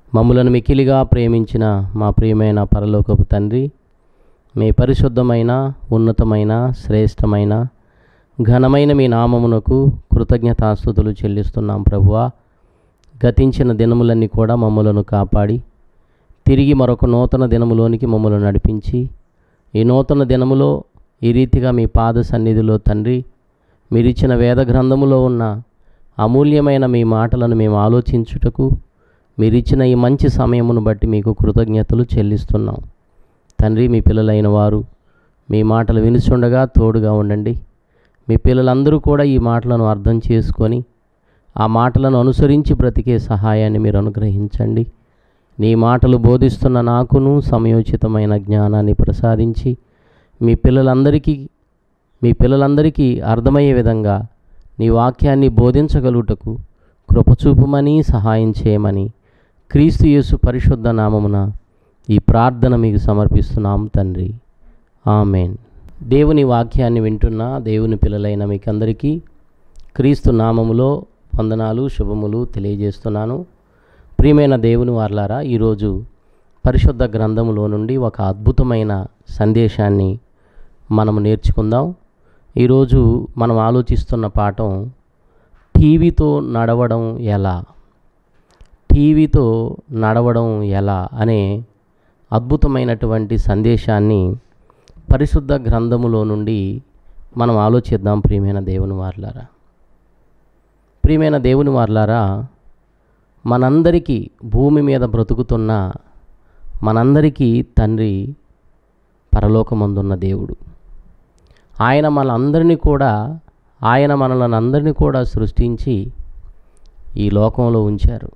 మమ్ములను మికిలిగా ప్రేమించిన మా ప్రియమైన పరలోకపు తండ్రి మీ పరిశుద్ధమైన ఉన్నతమైన శ్రేష్టమైన ఘనమైన మీ నామమునకు కృతజ్ఞతాస్థుతులు చెల్లిస్తున్నాం ప్రభువా గతించిన దినములన్నీ కూడా మమ్మలను కాపాడి తిరిగి మరొక నూతన దినములోనికి మమ్మల్ని నడిపించి ఈ నూతన దినములో ఈ రీతిగా మీ పాద సన్నిధిలో తండ్రి మీరిచ్చిన వేద గ్రంథములో ఉన్న అమూల్యమైన మీ మాటలను మేము ఆలోచించుటకు మీరిచ్చిన ఈ మంచి సమయమును బట్టి మీకు కృతజ్ఞతలు చెల్లిస్తున్నాం తండ్రి మీ పిల్లలైన వారు మీ మాటలు వినుచుండగా తోడుగా ఉండండి మీ పిల్లలందరూ కూడా ఈ మాటలను అర్థం చేసుకొని ఆ మాటలను అనుసరించి బ్రతికే సహాయాన్ని మీరు అనుగ్రహించండి నీ మాటలు బోధిస్తున్న నాకును సమయోచితమైన జ్ఞానాన్ని ప్రసాదించి మీ పిల్లలందరికీ మీ పిల్లలందరికీ అర్థమయ్యే విధంగా నీ వాక్యాన్ని బోధించగలుగుటకు కృపచూపమని సహాయం చేయమని క్రీస్తు యేసు పరిశుద్ధ నామమున ఈ ప్రార్థన మీకు సమర్పిస్తున్నాం తండ్రి ఆమెన్ దేవుని వాక్యాన్ని వింటున్న దేవుని పిల్లలైన మీకందరికీ క్రీస్తు నామములో వందనాలు శుభములు తెలియజేస్తున్నాను ప్రియమైన దేవుని వార్లారా ఈరోజు పరిశుద్ధ గ్రంథములో నుండి ఒక అద్భుతమైన సందేశాన్ని మనము నేర్చుకుందాం ఈరోజు మనం ఆలోచిస్తున్న పాఠం టీవీతో నడవడం ఎలా టీవీతో నడవడం ఎలా అనే అద్భుతమైనటువంటి సందేశాన్ని పరిశుద్ధ గ్రంథములో నుండి మనం ఆలోచిద్దాం ప్రియమైన దేవుని వార్లారా ప్రియమైన దేవుని వార్లారా మనందరికీ భూమి మీద బ్రతుకుతున్న మనందరికీ తండ్రి పరలోకమందున్న దేవుడు ఆయన మనందరినీ కూడా ఆయన మనలను అందరినీ కూడా సృష్టించి ఈ లోకంలో ఉంచారు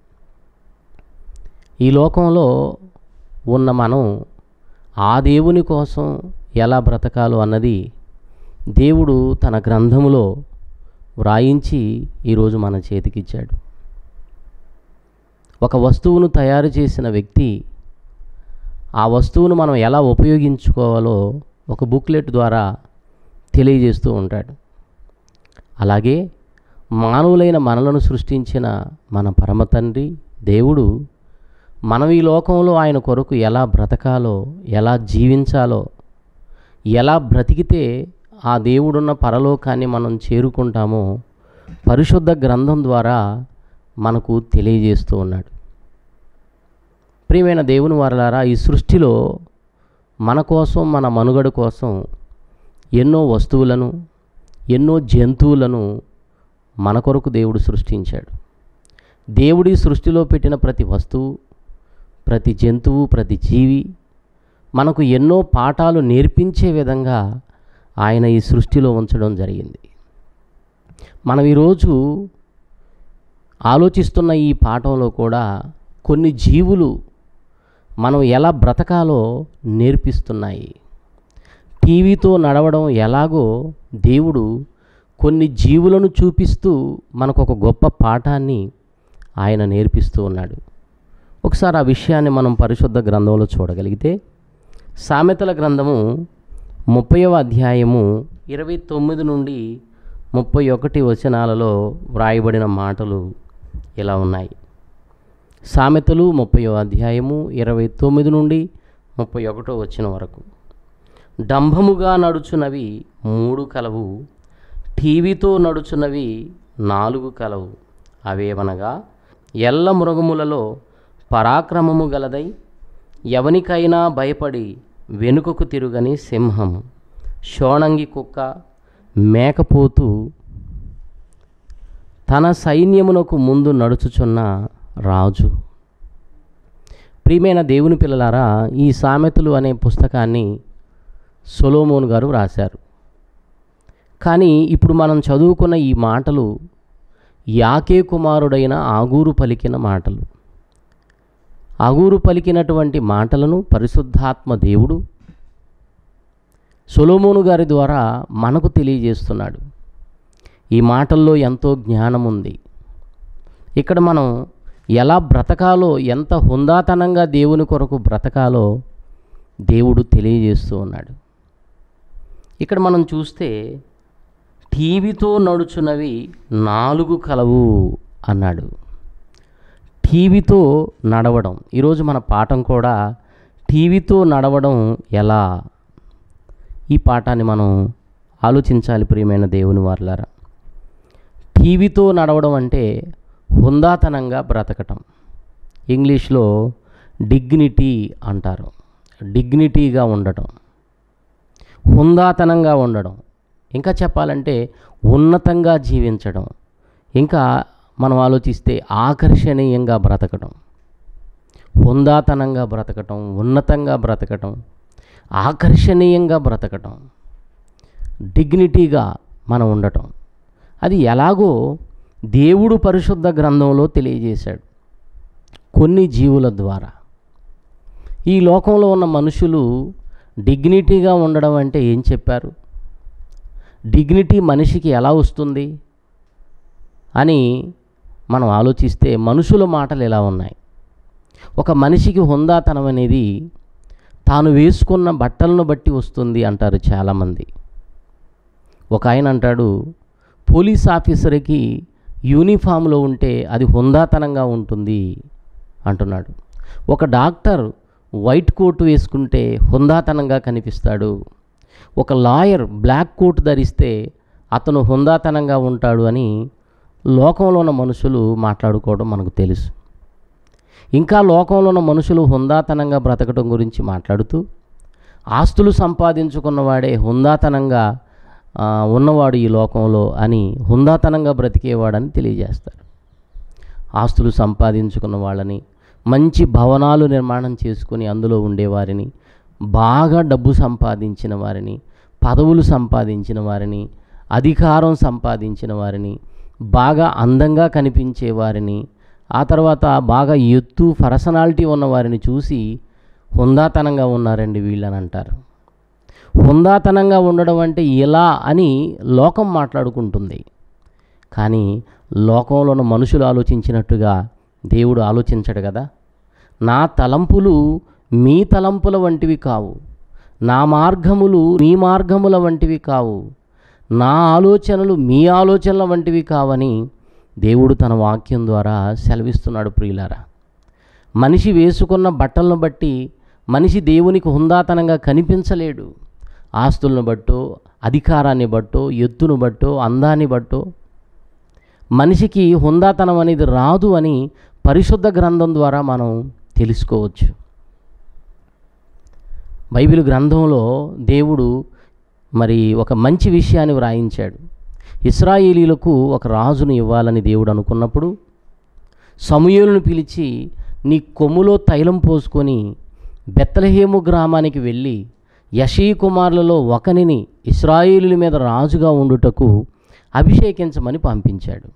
ఈ లోకంలో ఉన్న మనం ఆ దేవుని కోసం ఎలా బ్రతకాలో అన్నది దేవుడు తన గ్రంథములో వ్రాయించి ఈరోజు మన చేతికిచ్చాడు ఒక వస్తువును తయారు చేసిన వ్యక్తి ఆ వస్తువును మనం ఎలా ఉపయోగించుకోవాలో ఒక బుక్లెట్ ద్వారా తెలియజేస్తూ ఉంటాడు అలాగే మానవులైన మనలను సృష్టించిన మన పరమ తండ్రి దేవుడు మనం ఈ లోకంలో ఆయన కొరకు ఎలా బ్రతకాలో ఎలా జీవించాలో ఎలా బ్రతికితే ఆ దేవుడున్న పరలోకాన్ని మనం చేరుకుంటామో పరిశుద్ధ గ్రంథం ద్వారా మనకు తెలియజేస్తూ ఉన్నాడు ప్రియమైన దేవుని వారలారా ఈ సృష్టిలో మన కోసం మన మనుగడ కోసం ఎన్నో వస్తువులను ఎన్నో జంతువులను మన కొరకు దేవుడు సృష్టించాడు దేవుడి సృష్టిలో పెట్టిన ప్రతి వస్తువు ప్రతి జంతువు ప్రతి జీవి మనకు ఎన్నో పాఠాలు నేర్పించే విధంగా ఆయన ఈ సృష్టిలో ఉంచడం జరిగింది మనం ఈరోజు ఆలోచిస్తున్న ఈ పాఠంలో కూడా కొన్ని జీవులు మనం ఎలా బ్రతకాలో నేర్పిస్తున్నాయి టీవీతో నడవడం ఎలాగో దేవుడు కొన్ని జీవులను చూపిస్తూ మనకు ఒక గొప్ప పాఠాన్ని ఆయన నేర్పిస్తూ ఉన్నాడు ఒకసారి ఆ విషయాన్ని మనం పరిశుద్ధ గ్రంథంలో చూడగలిగితే సామెతల గ్రంథము ముప్పైవ అధ్యాయము ఇరవై తొమ్మిది నుండి ముప్పై ఒకటి వచనాలలో వ్రాయబడిన మాటలు ఇలా ఉన్నాయి సామెతలు ముప్పయో అధ్యాయము ఇరవై తొమ్మిది నుండి ముప్పై ఒకటో వచ్చిన వరకు డంభముగా నడుచున్నవి మూడు కలవు టీవీతో నడుచున్నవి నాలుగు కలవు అవేవనగా ఎల్ల మృగములలో పరాక్రమము గలదై ఎవనికైనా భయపడి వెనుకకు తిరుగని సింహం షోణంగి కుక్క మేకపోతు తన సైన్యమునకు ముందు నడుచుచున్న రాజు ప్రియమైన దేవుని పిల్లలారా ఈ సామెతలు అనే పుస్తకాన్ని సొలోమోన్ గారు రాశారు కానీ ఇప్పుడు మనం చదువుకున్న ఈ మాటలు యాకే కుమారుడైన ఆగూరు పలికిన మాటలు ఆగూరు పలికినటువంటి మాటలను పరిశుద్ధాత్మ దేవుడు సొలోమోను గారి ద్వారా మనకు తెలియజేస్తున్నాడు ఈ మాటల్లో ఎంతో జ్ఞానం ఉంది ఇక్కడ మనం ఎలా బ్రతకాలో ఎంత హుందాతనంగా దేవుని కొరకు బ్రతకాలో దేవుడు తెలియజేస్తూ ఉన్నాడు ఇక్కడ మనం చూస్తే టీవీతో నడుచున్నవి నాలుగు కలవు అన్నాడు టీవీతో నడవడం ఈరోజు మన పాఠం కూడా టీవీతో నడవడం ఎలా ఈ పాఠాన్ని మనం ఆలోచించాలి ప్రియమైన దేవుని వారులారా టీవీతో నడవడం అంటే హుందాతనంగా బ్రతకటం ఇంగ్లీష్లో డిగ్నిటీ అంటారు డిగ్నిటీగా ఉండటం హుందాతనంగా ఉండడం ఇంకా చెప్పాలంటే ఉన్నతంగా జీవించడం ఇంకా మనం ఆలోచిస్తే ఆకర్షణీయంగా బ్రతకడం హుందాతనంగా బ్రతకటం ఉన్నతంగా బ్రతకటం ఆకర్షణీయంగా బ్రతకటం డిగ్నిటీగా మనం ఉండటం అది ఎలాగో దేవుడు పరిశుద్ధ గ్రంథంలో తెలియజేశాడు కొన్ని జీవుల ద్వారా ఈ లోకంలో ఉన్న మనుషులు డిగ్నిటీగా ఉండడం అంటే ఏం చెప్పారు డిగ్నిటీ మనిషికి ఎలా వస్తుంది అని మనం ఆలోచిస్తే మనుషుల మాటలు ఎలా ఉన్నాయి ఒక మనిషికి హుందాతనం అనేది తాను వేసుకున్న బట్టలను బట్టి వస్తుంది అంటారు చాలామంది ఒక ఆయన అంటాడు పోలీస్ ఆఫీసర్కి యూనిఫామ్లో ఉంటే అది హుందాతనంగా ఉంటుంది అంటున్నాడు ఒక డాక్టర్ వైట్ కోట్ వేసుకుంటే హుందాతనంగా కనిపిస్తాడు ఒక లాయర్ బ్లాక్ కోట్ ధరిస్తే అతను హుందాతనంగా ఉంటాడు అని లోకంలో ఉన్న మనుషులు మాట్లాడుకోవడం మనకు తెలుసు ఇంకా లోకంలో ఉన్న మనుషులు హుందాతనంగా బ్రతకడం గురించి మాట్లాడుతూ ఆస్తులు సంపాదించుకున్నవాడే హుందాతనంగా ఆ, ఉన్నవాడు ఈ లోకంలో అని హుందాతనంగా బ్రతికేవాడని తెలియజేస్తారు ఆస్తులు సంపాదించుకున్న వాళ్ళని మంచి భవనాలు నిర్మాణం చేసుకుని అందులో ఉండేవారిని బాగా డబ్బు సంపాదించిన వారిని పదవులు సంపాదించిన వారిని అధికారం సంపాదించిన వారిని బాగా అందంగా కనిపించే వారిని ఆ తర్వాత బాగా ఎత్తు పర్సనాలిటీ ఉన్న వారిని చూసి హుందాతనంగా ఉన్నారండి వీళ్ళని అంటారు హుందాతనంగా ఉండడం అంటే ఇలా అని లోకం మాట్లాడుకుంటుంది కానీ లోకంలో ఉన్న మనుషులు ఆలోచించినట్టుగా దేవుడు ఆలోచించడు కదా నా తలంపులు మీ తలంపుల వంటివి కావు నా మార్గములు మీ మార్గముల వంటివి కావు నా ఆలోచనలు మీ ఆలోచనల వంటివి కావని దేవుడు తన వాక్యం ద్వారా సెలవిస్తున్నాడు ప్రియులారా మనిషి వేసుకున్న బట్టలను బట్టి మనిషి దేవునికి హుందాతనంగా కనిపించలేడు ఆస్తులను బట్టో అధికారాన్ని బట్టో ఎత్తును బట్టో అందాన్ని బట్టో మనిషికి హుందాతనం అనేది రాదు అని పరిశుద్ధ గ్రంథం ద్వారా మనం తెలుసుకోవచ్చు బైబిల్ గ్రంథంలో దేవుడు మరి ఒక మంచి విషయాన్ని వ్రాయించాడు ఇస్రాయేలీలకు ఒక రాజును ఇవ్వాలని దేవుడు అనుకున్నప్పుడు సమూయేలును పిలిచి నీ కొమ్ములో తైలం పోసుకొని బెత్తలహేము గ్రామానికి వెళ్ళి యషీ కుమారులలో ఒకనిని ఇస్రాయేలుల మీద రాజుగా ఉండుటకు అభిషేకించమని పంపించాడు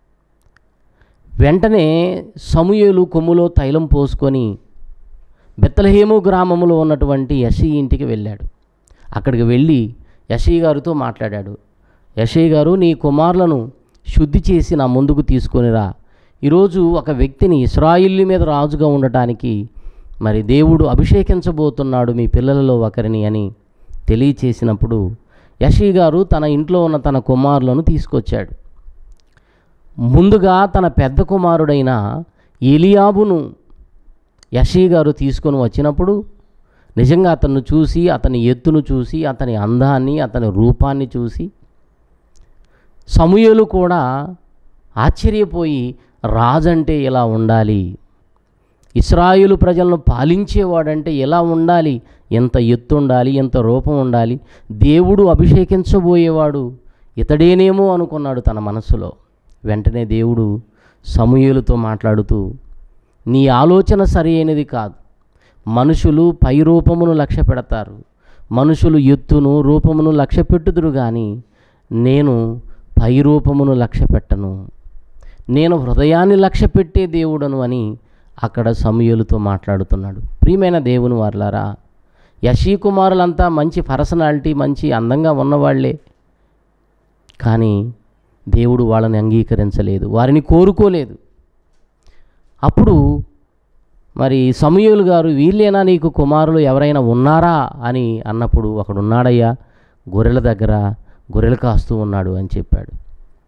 వెంటనే సమూయేలు కొమ్ములో తైలం పోసుకొని బెత్తలహేము గ్రామంలో ఉన్నటువంటి యషీ ఇంటికి వెళ్ళాడు అక్కడికి వెళ్ళి యషీ గారితో మాట్లాడాడు యషీ గారు నీ కుమారులను శుద్ధి చేసి నా ముందుకు తీసుకొనిరా ఈరోజు ఒక వ్యక్తిని ఇస్రాయిల్ మీద రాజుగా ఉండటానికి మరి దేవుడు అభిషేకించబోతున్నాడు మీ పిల్లలలో ఒకరిని అని తెలియచేసినప్పుడు యషీ గారు తన ఇంట్లో ఉన్న తన కుమారులను తీసుకొచ్చాడు ముందుగా తన పెద్ద కుమారుడైన ఎలియాబును యషీ గారు తీసుకొని వచ్చినప్పుడు నిజంగా అతన్ని చూసి అతని ఎత్తును చూసి అతని అందాన్ని అతని రూపాన్ని చూసి సమూయేలు కూడా ఆశ్చర్యపోయి రాజంటే ఇలా ఉండాలి ఇస్రాయేలు ప్రజలను పాలించేవాడంటే ఎలా ఉండాలి ఎంత ఎత్తు ఉండాలి ఎంత రూపం ఉండాలి దేవుడు అభిషేకించబోయేవాడు ఇతడేనేమో అనుకున్నాడు తన మనసులో వెంటనే దేవుడు సమూయేలుతో మాట్లాడుతూ నీ ఆలోచన సరి అయినది కాదు మనుషులు పై రూపమును లక్ష్య పెడతారు మనుషులు ఎత్తును రూపమును లక్ష్య పెట్టుదురు కానీ నేను పై రూపమును లక్ష్య పెట్టను నేను హృదయాన్ని లక్ష్య పెట్టే దేవుడను అని అక్కడ సమూయేలుతో మాట్లాడుతున్నాడు ప్రియమైన దేవుని వారులారా యశీ కుమారులంతా మంచి పర్సనాలిటీ మంచి అందంగా ఉన్నవాళ్లే కానీ దేవుడు వాళ్ళని అంగీకరించలేదు వారిని కోరుకోలేదు అప్పుడు మరి సమూయేలు గారు వీళ్ళేనా నీకు కుమారులు ఎవరైనా ఉన్నారా అని అన్నప్పుడు ఒకడు ఉన్నాడయ్యా గొర్రెల దగ్గర గొర్రెలు కాస్తూ ఉన్నాడు అని చెప్పాడు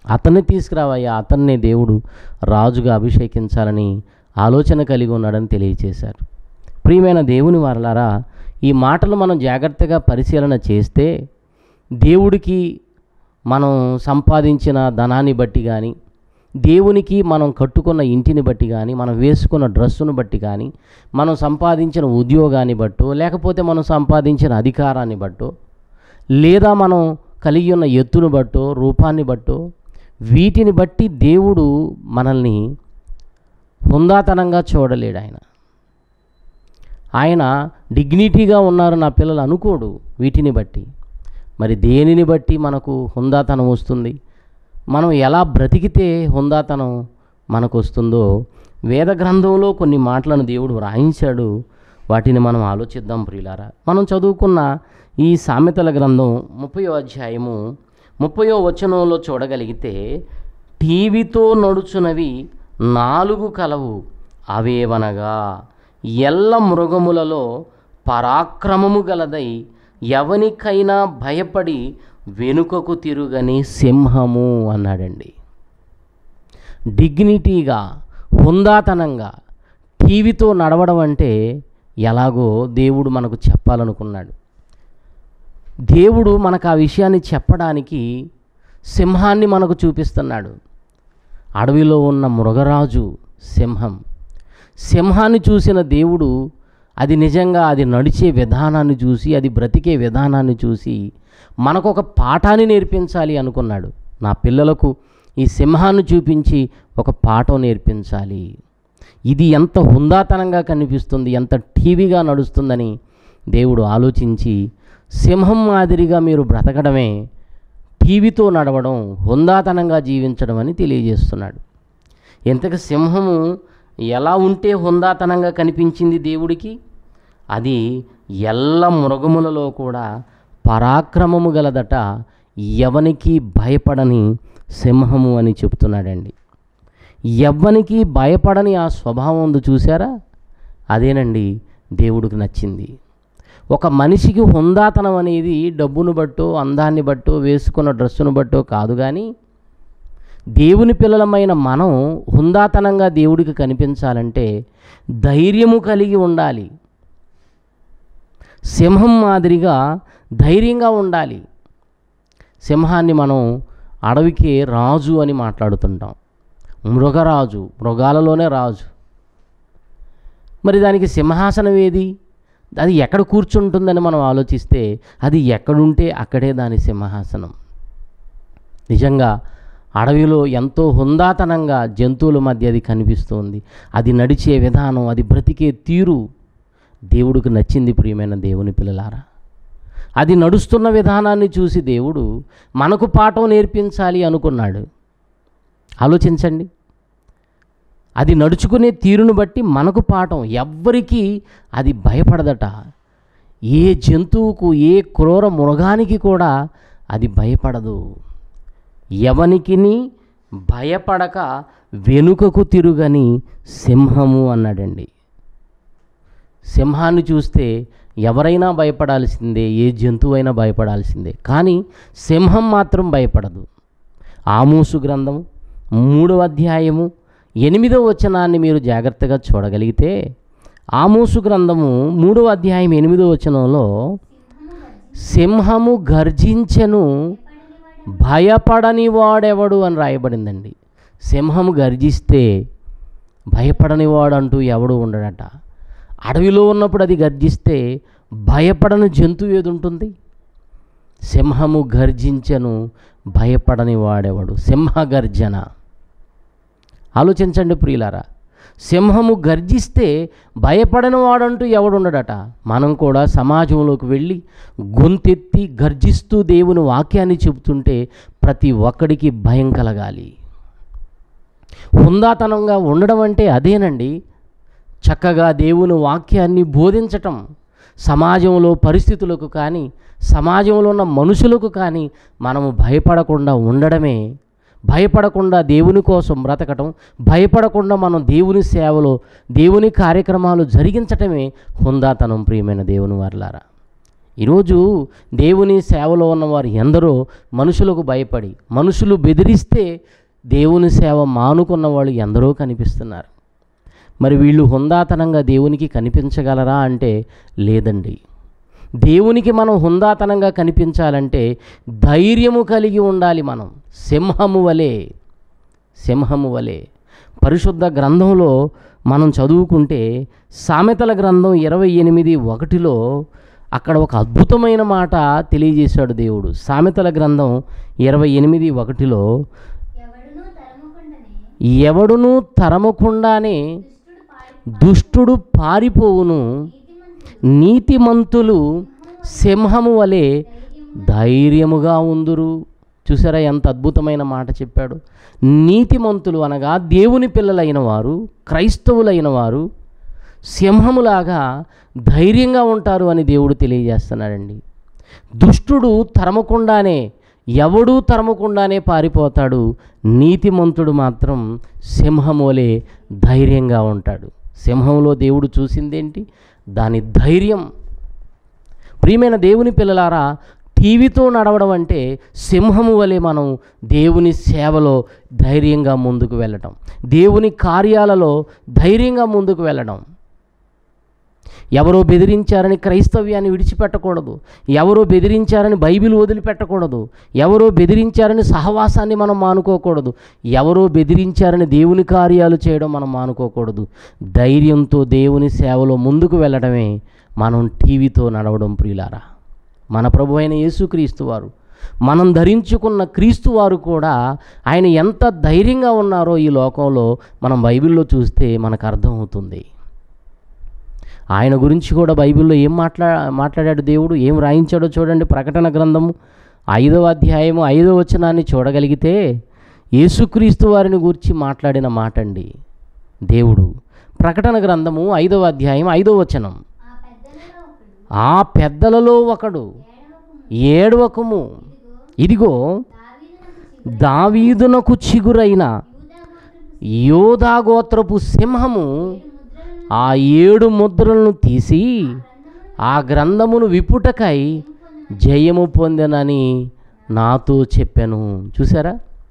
అతన్ని తీసుకురావయ్యా అతన్నే దేవుడు రాజుగా అభిషేకించాలని ఆలోచన కలిగి ఉన్నాడని తెలియచేశారు ప్రియమైన దేవుని వారలారా ఈ మాటలు మనం జాగ్రత్తగా పరిశీలన చేస్తే దేవుడికి మనం సంపాదించిన ధనాన్ని బట్టి కానీ దేవునికి మనం కట్టుకున్న ఇంటిని బట్టి కానీ మనం వేసుకున్న డ్రెస్సును బట్టి కానీ మనం సంపాదించిన ఉద్యోగాన్ని బట్టో లేకపోతే మనం సంపాదించిన అధికారాన్ని బట్టో లేదా మనం కలిగి ఉన్న ఎత్తును బట్టో రూపాన్ని బట్టో వీటిని బట్టి దేవుడు మనల్ని హుందాతనంగా చూడలేడు ఆయన ఆయన డిగ్నిటీగా ఉన్నారు నా పిల్లలు అనుకోడు వీటిని బట్టి మరి దేనిని బట్టి మనకు హుందాతనం వస్తుంది మనం ఎలా బ్రతికితే హుందాతనం మనకు వస్తుందో వేద గ్రంథంలో కొన్ని మాటలను దేవుడు వ్రాయించాడు వాటిని మనం ఆలోచిద్దాం ప్రియులారా మనం చదువుకున్న ఈ సామెతల గ్రంథం ముప్పయో అధ్యాయము ముప్పయో వచనంలో చూడగలిగితే టీవీతో నడుచునవి నాలుగు కలవు అవేవనగా ఎల్ల మృగములలో పరాక్రమము గలదై ఎవనికైనా భయపడి వెనుకకు తిరుగని సింహము అన్నాడండి డిగ్నిటీగా హుందాతనంగా టీవీతో నడవడం అంటే ఎలాగో దేవుడు మనకు చెప్పాలనుకున్నాడు దేవుడు మనకు ఆ విషయాన్ని చెప్పడానికి సింహాన్ని మనకు చూపిస్తున్నాడు అడవిలో ఉన్న మృగరాజు సింహం సింహాన్ని చూసిన దేవుడు అది నిజంగా అది నడిచే విధానాన్ని చూసి అది బ్రతికే విధానాన్ని చూసి మనకు ఒక పాఠాన్ని నేర్పించాలి అనుకున్నాడు నా పిల్లలకు ఈ సింహాన్ని చూపించి ఒక పాఠం నేర్పించాలి ఇది ఎంత హుందాతనంగా కనిపిస్తుంది ఎంత టీవీగా నడుస్తుందని దేవుడు ఆలోచించి సింహం మాదిరిగా మీరు బ్రతకడమే టీవీతో నడవడం హుందాతనంగా జీవించడం అని తెలియజేస్తున్నాడు ఇంతకు సింహము ఎలా ఉంటే హుందాతనంగా కనిపించింది దేవుడికి అది ఎల్ల మృగములలో కూడా పరాక్రమము గలదట ఎవనికి భయపడని సింహము అని చెప్తున్నాడండి ఎవ్వనికి భయపడని ఆ స్వభావం ఉంది చూసారా అదేనండి దేవుడికి నచ్చింది ఒక మనిషికి హుందాతనం అనేది డబ్బును బట్టో అందాన్ని బట్టో వేసుకున్న డ్రెస్సును బట్టో కాదు కానీ దేవుని పిల్లలమైన మనం హుందాతనంగా దేవుడికి కనిపించాలంటే ధైర్యము కలిగి ఉండాలి సింహం మాదిరిగా ధైర్యంగా ఉండాలి సింహాన్ని మనం అడవికి రాజు అని మాట్లాడుతుంటాం మృగరాజు మృగాలలోనే రాజు మరి దానికి సింహాసనం ఏది అది ఎక్కడ కూర్చుంటుందని మనం ఆలోచిస్తే అది ఎక్కడుంటే అక్కడే దాని సింహాసనం నిజంగా అడవిలో ఎంతో హుందాతనంగా జంతువుల మధ్య అది కనిపిస్తుంది అది నడిచే విధానం అది బ్రతికే తీరు దేవుడికి నచ్చింది ప్రియమైన దేవుని పిల్లలారా అది నడుస్తున్న విధానాన్ని చూసి దేవుడు మనకు పాఠం నేర్పించాలి అనుకున్నాడు ఆలోచించండి అది నడుచుకునే తీరును బట్టి మనకు పాఠం ఎవ్వరికీ అది భయపడదట ఏ జంతువుకు ఏ క్రూర మృగానికి కూడా అది భయపడదు ఎవనికిని భయపడక వెనుకకు తిరుగని సింహము అన్నాడండి సింహాన్ని చూస్తే ఎవరైనా భయపడాల్సిందే ఏ జంతువైనా భయపడాల్సిందే కానీ సింహం మాత్రం భయపడదు ఆమూసు గ్రంథం మూడవ అధ్యాయము ఎనిమిదవ వచనాన్ని మీరు జాగ్రత్తగా చూడగలిగితే ఆమోసు గ్రంథము మూడవ అధ్యాయం ఎనిమిదవ వచనంలో సింహము గర్జించెను భయపడని వాడెవడు అని రాయబడిందండి సింహము గర్జిస్తే భయపడని వాడంటూ ఎవడు ఉండడట అడవిలో ఉన్నప్పుడు అది గర్జిస్తే భయపడని జంతువు ఏది ఉంటుంది సింహము గర్జించెను భయపడని వాడెవడు సింహ గర్జన ఆలోచించండి ప్రియులారా సింహము గర్జిస్తే భయపడని వాడంటూ ఎవడుండడట మనం కూడా సమాజంలోకి వెళ్ళి గొంతెత్తి గర్జిస్తూ దేవుని వాక్యాన్ని చెబుతుంటే ప్రతి ఒక్కడికి భయం కలగాలి హుందాతనంగా ఉండడం అంటే అదేనండి చక్కగా దేవుని వాక్యాన్ని బోధించటం సమాజంలో పరిస్థితులకు కానీ సమాజంలో ఉన్న మనుషులకు కానీ మనము భయపడకుండా ఉండడమే భయపడకుండా దేవుని కోసం బ్రతకటం భయపడకుండా మనం దేవుని సేవలో దేవుని కార్యక్రమాలు జరిగించటమే హుందాతనం ప్రియమైన దేవుని వారలారా ఈరోజు దేవుని సేవలో ఉన్నవారు ఎందరో మనుషులకు భయపడి మనుషులు బెదిరిస్తే దేవుని సేవ మానుకున్న వాళ్ళు ఎందరో కనిపిస్తున్నారు మరి వీళ్ళు హుందాతనంగా దేవునికి కనిపించగలరా అంటే లేదండి దేవునికి మనం హుందాతనంగా కనిపించాలంటే ధైర్యము కలిగి ఉండాలి మనం సింహము వలె సింహము వలె పరిశుద్ధ గ్రంథంలో మనం చదువుకుంటే సామెతల గ్రంథం ఇరవై ఎనిమిది ఒకటిలో అక్కడ ఒక అద్భుతమైన మాట తెలియజేశాడు దేవుడు సామెతల గ్రంథం ఇరవై ఎనిమిది ఒకటిలో ఎవడునూ తరముకుండనే ఎవడునూ తరమకుండానే దుష్టుడు పారి దుష్టుడు పారిపోవును నీతిమంతుడు నీతిమంతులు సింహము వలె ధైర్యముగా ఉందురు చూసారా ఎంత అద్భుతమైన మాట చెప్పాడు నీతిమంతులు అనగా దేవుని పిల్లలైన వారు క్రైస్తవులైన వారు సింహములాగా ధైర్యంగా ఉంటారు అని దేవుడు తెలియజేస్తున్నాడండి దుష్టుడు తరమకుండానే ఎవడూ తరమకుండానే పారిపోతాడు నీతిమంతుడు మాత్రం సింహమోలే ధైర్యంగా ఉంటాడు సింహంలో దేవుడు చూసిందేంటి దాని ధైర్యం ప్రియమైన దేవుని పిల్లలారా టీవీతో నడవడం అంటే సింహము వలె మనం దేవుని సేవలో ధైర్యంగా ముందుకు వెళ్ళటం దేవుని కార్యాలలో ధైర్యంగా ముందుకు వెళ్ళడం ఎవరో బెదిరించారని క్రైస్తవ్యాన్ని విడిచిపెట్టకూడదు ఎవరో బెదిరించారని బైబిల్ వదిలిపెట్టకూడదు ఎవరో బెదిరించారని సహవాసాన్ని మనం మానుకోకూడదు ఎవరో బెదిరించారని దేవుని కార్యాలు చేయడం మనం మానుకోకూడదు ధైర్యంతో దేవుని సేవలో ముందుకు వెళ్ళడమే మనం టీవీతో నడవడం ప్రియులారా మన ప్రభు అయిన యేసుక్రీస్తు వారు మనం ధరించుకున్న క్రీస్తు వారు కూడా ఆయన ఎంత ధైర్యంగా ఉన్నారో ఈ లోకంలో మనం బైబిల్లో చూస్తే మనకు అర్థమవుతుంది ఆయన గురించి కూడా బైబిల్లో ఏం మాట్లా మాట్లాడాడు దేవుడు ఏం రాయించాడో చూడండి ప్రకటన గ్రంథము ఐదవ అధ్యాయము ఐదవ వచనాన్ని చూడగలిగితే యేసుక్రీస్తు వారిని గురించి మాట్లాడిన మాట అండి దేవుడు ప్రకటన గ్రంథము ఐదవ అధ్యాయం ఐదవ వచనం ఆ పెద్దలలో ఒకడు ఆ పెద్దలలో ఒకడు ఏడవకుము ఏడవకము ఇదిగో దావీదునకు చిగురు దావీదునకు చిగురైన యూదా గోత్రపు యోధాగోత్రపు సింహము ముద్రలను ఆ ఏడు ముద్రలను తీసి గ్రంథమును ఆ గ్రంథమును విపుటకై జయము పొందెనని నాతో చెప్పాను చూసారా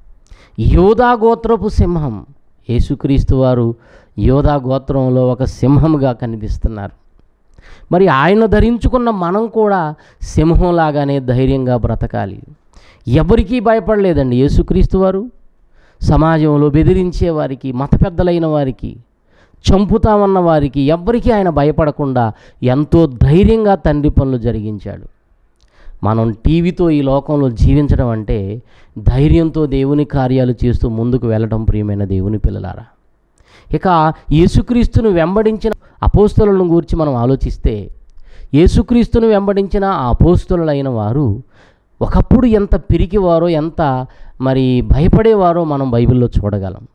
యోధా గోత్రపు సింహం యేసుక్రీస్తు వారు యోధా గోత్రంలో ఒక సింహంగా కనిపిస్తున్నారు మరి ఆయన ధరించుకున్న మనం కూడా సింహంలాగానే ధైర్యంగా బ్రతకాలి ఎవరికీ భయపడలేదండి యేసుక్రీస్తు వారు సమాజంలో బెదిరించే వారికి మత పెద్దలైన వారికి చంపుతామన్న వారికి ఎవ్వరికీ ఆయన భయపడకుండా ఎంతో ధైర్యంగా తండ్రి పనులు జరిగించాడు మనం టీవీతో ఈ లోకంలో జీవించడం అంటే ధైర్యంతో దేవుని కార్యాలు చేస్తూ ముందుకు వెళ్ళడం ప్రియమైన దేవుని పిల్లలారా ఇక యేసుక్రీస్తును వెంబడించిన అపోస్తలను గురించి మనం ఆలోచిస్తే యేసుక్రీస్తును వెంబడించిన ఆ అపోస్తలులైన వారు ఒకప్పుడు ఎంత పిరికివారో ఎంత మరి భయపడేవారో మనం బైబిల్లో చూడగలం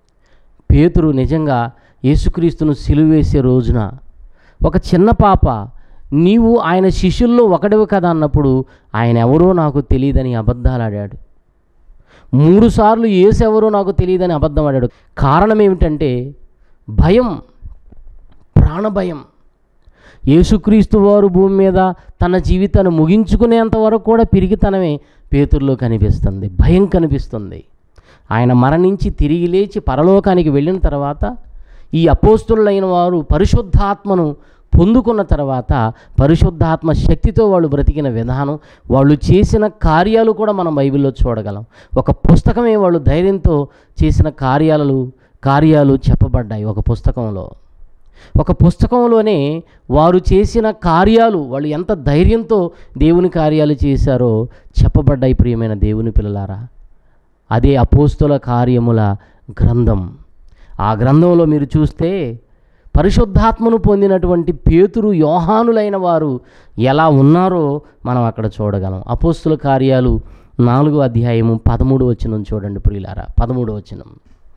పేతురు నిజంగా యేసుక్రీస్తును సిలువేసే రోజున ఒక చిన్న పాప నీవు ఆయన శిష్యుల్లో ఒకడివి కదా అన్నప్పుడు ఆయన ఎవరో నాకు తెలియదని అబద్ధాలు ఆడాడు మూడుసార్లు ఏసెవరో నాకు తెలియదని అబద్ధం ఆడాడు కారణం ఏమిటంటే భయం ప్రాణభయం యేసుక్రీస్తు వారు భూమి మీద తన జీవితాన్ని ముగించుకునేంత వరకు కూడా పిరిగితనమే పేతుల్లో కనిపిస్తుంది భయం కనిపిస్తుంది ఆయన మరణించి తిరిగి లేచి పరలోకానికి వెళ్ళిన తర్వాత ఈ అపోస్తులైన వారు పరిశుద్ధాత్మను పొందుకున్న తర్వాత పరిశుద్ధాత్మ శక్తితో వాళ్ళు బ్రతికిన విధానం వాళ్ళు చేసిన కార్యాలు కూడా మనం బైబిల్లో చూడగలం ఒక పుస్తకమే వాళ్ళు ధైర్యంతో చేసిన కార్యాలు కార్యాలు చెప్పబడ్డాయి ఒక పుస్తకంలో ఒక పుస్తకంలోనే వారు చేసిన కార్యాలు వాళ్ళు ఎంత ధైర్యంతో దేవుని కార్యాలు చేశారో చెప్పబడ్డాయి ప్రియమైన దేవుని పిల్లలారా అదే అపోస్తుల కార్యముల గ్రంథం ఆ గ్రంథంలో మీరు చూస్తే పరిశుద్ధాత్మను పొందినటువంటి పేతురు యోహానులైన వారు ఎలా ఉన్నారో మనం అక్కడ చూడగలం అపోస్తుల కార్యాలు నాలుగో అధ్యాయము పదమూడు వచనం చూడండి ప్రియులారా పదమూడు వచనం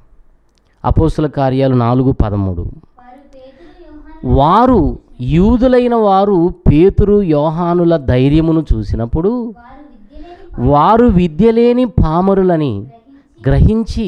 అపోస్తుల కార్యాలు నాలుగు పదమూడు వారు పేతురు యోహాను వారు యూదులైన వారు పేతురు యోహానుల ధైర్యమును చూసినప్పుడు వారు విద్యలేని వారు విద్యలేని పామరులని గ్రహించి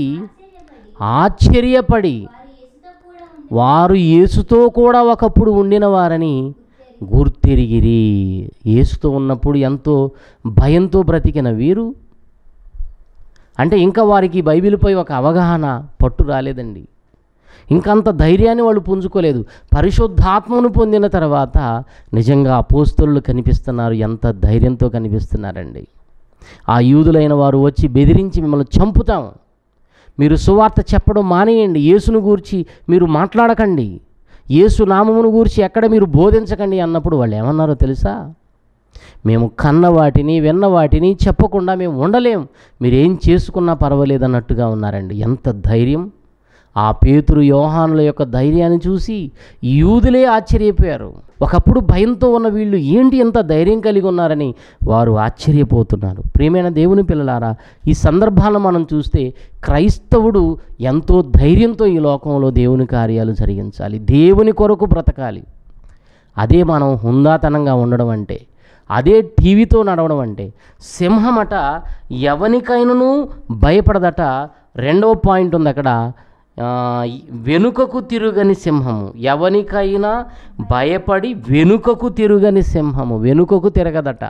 ఆశ్చర్యపడి ఆశ్చర్యపడి వారు యేసుతో కూడా ఉండి వారు యేసుతో కూడా ఒకప్పుడు ఉండిన వారని గుర్తెరిగిరి ఏసుతో ఉన్నప్పుడు ఎంతో భయంతో బ్రతికిన వీరు అంటే ఇంకా వారికి బైబిల్పై ఒక అవగాహన పట్టు రాలేదండి ఇంకంత ధైర్యాన్ని వాళ్ళు పుంజుకోలేదు పరిశుద్ధాత్మను పొందిన తర్వాత నిజంగా అపోస్తలు కనిపిస్తున్నారు ఎంత ధైర్యంతో కనిపిస్తున్నారండి ఆ యూదులైన వారు వచ్చి బెదిరించి మిమ్మల్ని చంపుతాం మీరు సువార్త చెప్పడం మానేయండి యేసును గూర్చి మీరు మాట్లాడకండి యేసు నామమును గూర్చి ఎక్కడ మీరు బోధించకండి అన్నప్పుడు వాళ్ళు ఏమన్నారో తెలుసా మేము కన్న వాటిని విన్న వాటిని చెప్పకుండా మేము ఉండలేం మీరేం చేసుకున్నా పర్వాలేదు అన్నట్టుగా ఉన్నారండి ఎంత ధైర్యం ఆ పేతురు యోహానుల యొక్క ధైర్యాన్ని చూసి యూదులే ఆశ్చర్యపోయారు ఒకప్పుడు భయంతో ఉన్న వీళ్ళు ఏంటి ఎంత ధైర్యం కలిగి ఉన్నారని వారు ఆశ్చర్యపోతున్నారు ప్రియమైన దేవుని పిల్లలారా ఈ సందర్భాలను మనం చూస్తే క్రైస్తవుడు ఎంతో ధైర్యంతో ఈ లోకంలో దేవుని కార్యాలు జరిగించాలి దేవుని కొరకు బ్రతకాలి అదే మనం హుందాతనంగా ఉండడం అంటే అదే టీవీతో నడవడం అంటే సింహమట ఎవనికైనను భయపడదట రెండవ పాయింట్ ఉంది అక్కడ ఆ, వెనుకకు తిరుగని సింహము ఎవనికైనా భయపడి వెనుకకు తిరుగని సింహము వెనుకకు తిరగదట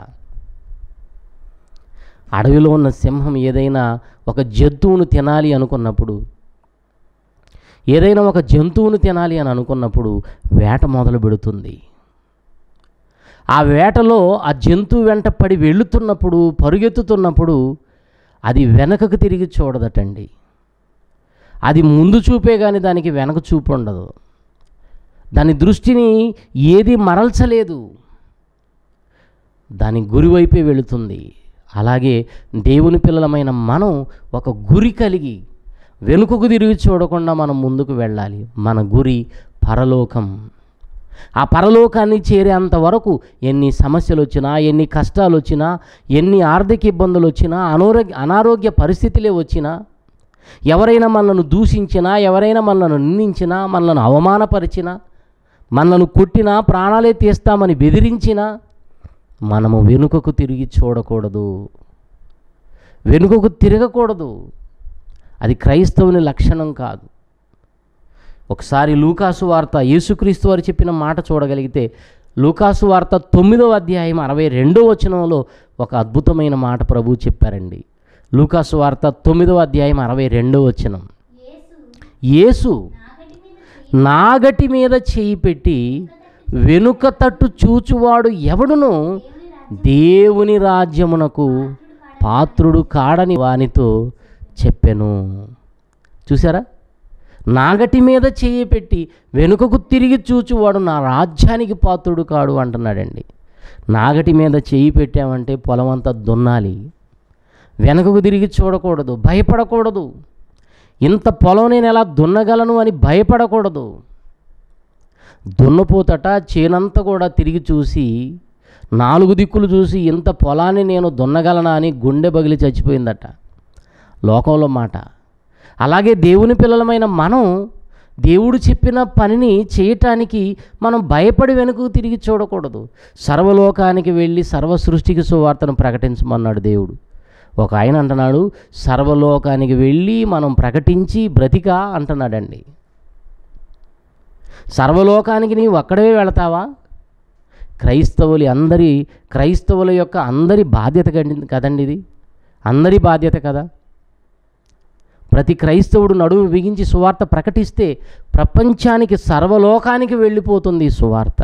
అడవిలో ఉన్న సింహం ఏదైనా ఒక జంతువును తినాలి అనుకున్నప్పుడు ఏదైనా ఒక జంతువును తినాలి అని అనుకున్నప్పుడు వేట మొదలు పెడుతుంది ఆ వేటలో ఆ జంతువు వెంట పడి వెళుతున్నప్పుడు పరుగెత్తుతున్నప్పుడు అది వెనకకు తిరిగి చూడదటండి అది ముందు చూపే కానీ దానికి వెనక చూపు ఉండదు దాని దృష్టిని ఏది మరల్చలేదు దాని గురి వైపే వెళుతుంది అలాగే దేవుని పిల్లలమైన మనం ఒక గురి కలిగి వెనుకకు తిరిగి చూడకుండా మనం ముందుకు వెళ్ళాలి మన గురి పరలోకం ఆ పరలోకాన్ని చేరేంత వరకు ఎన్ని సమస్యలు వచ్చినా ఎన్ని కష్టాలు వచ్చినా ఎన్ని ఆర్థిక ఇబ్బందులు వచ్చినా అనారోగ్య అనారోగ్య పరిస్థితులే వచ్చినా ఎవరైనా మనల్ని దూషించినా ఎవరైనా మనల్ని నిందించినా మనల్ని అవమానపరిచినా మనల్ని కొట్టినా ప్రాణాలే తీస్తామని బెదిరించినా మనము వెనుకకు తిరిగి చూడకూడదు వెనుకకు తిరగకూడదు అది క్రైస్తవుని లక్షణం కాదు ఒకసారి లూకాసు వార్త యేసుక్రీస్తు వారు చెప్పిన మాట చూడగలిగితే లూకాసు వార్త తొమ్మిదవ అధ్యాయం అరవై రెండో వచనంలో ఒక అద్భుతమైన మాట ప్రభు చెప్పారండి లూకాసు వార్త తొమ్మిదవ అధ్యాయం అరవై రెండో వచనం యేసు యేసు నాగటి మీద నాగటి మీద చేయి పెట్టి వెనుక తట్టు చూచువాడు ఎవడును దేవుని రాజ్యమునకు పాత్రుడు కాడని వానితో చెప్పెను చూసారా నాగటి మీద చేయి పెట్టి వెనుకకు తిరిగి చూచువాడు నా రాజ్యానికి పాత్రుడు కాడు అంటున్నాడండి నాగటి మీద చేయి పెట్టామంటే పొలం అంతా దున్నాలి వెనకకు తిరిగి చూడకూడదు భయపడకూడదు ఇంత పొలం నేను ఎలా దున్నగలను అని భయపడకూడదు దున్నపోతట చేనంతా కూడా తిరిగి చూసి నాలుగు దిక్కులు చూసి ఇంత పొలాన్ని నేను దున్నగలనా అని గుండె బగిలి చచ్చిపోయిందట లోకంలో మాట అలాగే దేవుని పిల్లలమైన మనం దేవుడు చెప్పిన పనిని చేయటానికి మనం భయపడి వెనుకకు తిరిగి చూడకూడదు సర్వలోకానికి వెళ్ళి సర్వ సృష్టికి సువార్తను ప్రకటించమన్నాడు దేవుడు ఒక ఆయన అంటున్నాడు సర్వలోకానికి వెళ్ళి మనం ప్రకటించి బ్రతిక అంటున్నాడండి సర్వలోకానికి నీవు అక్కడే వెళతావా క్రైస్తవులు అందరి క్రైస్తవుల యొక్క అందరి బాధ్యత కదండి- కదండి ఇది అందరి బాధ్యత కదా ప్రతి క్రైస్తవుడు నడుము బిగించి సువార్త ప్రకటిస్తే ప్రపంచానికి సర్వలోకానికి వెళ్ళిపోతుంది ఈ సువార్త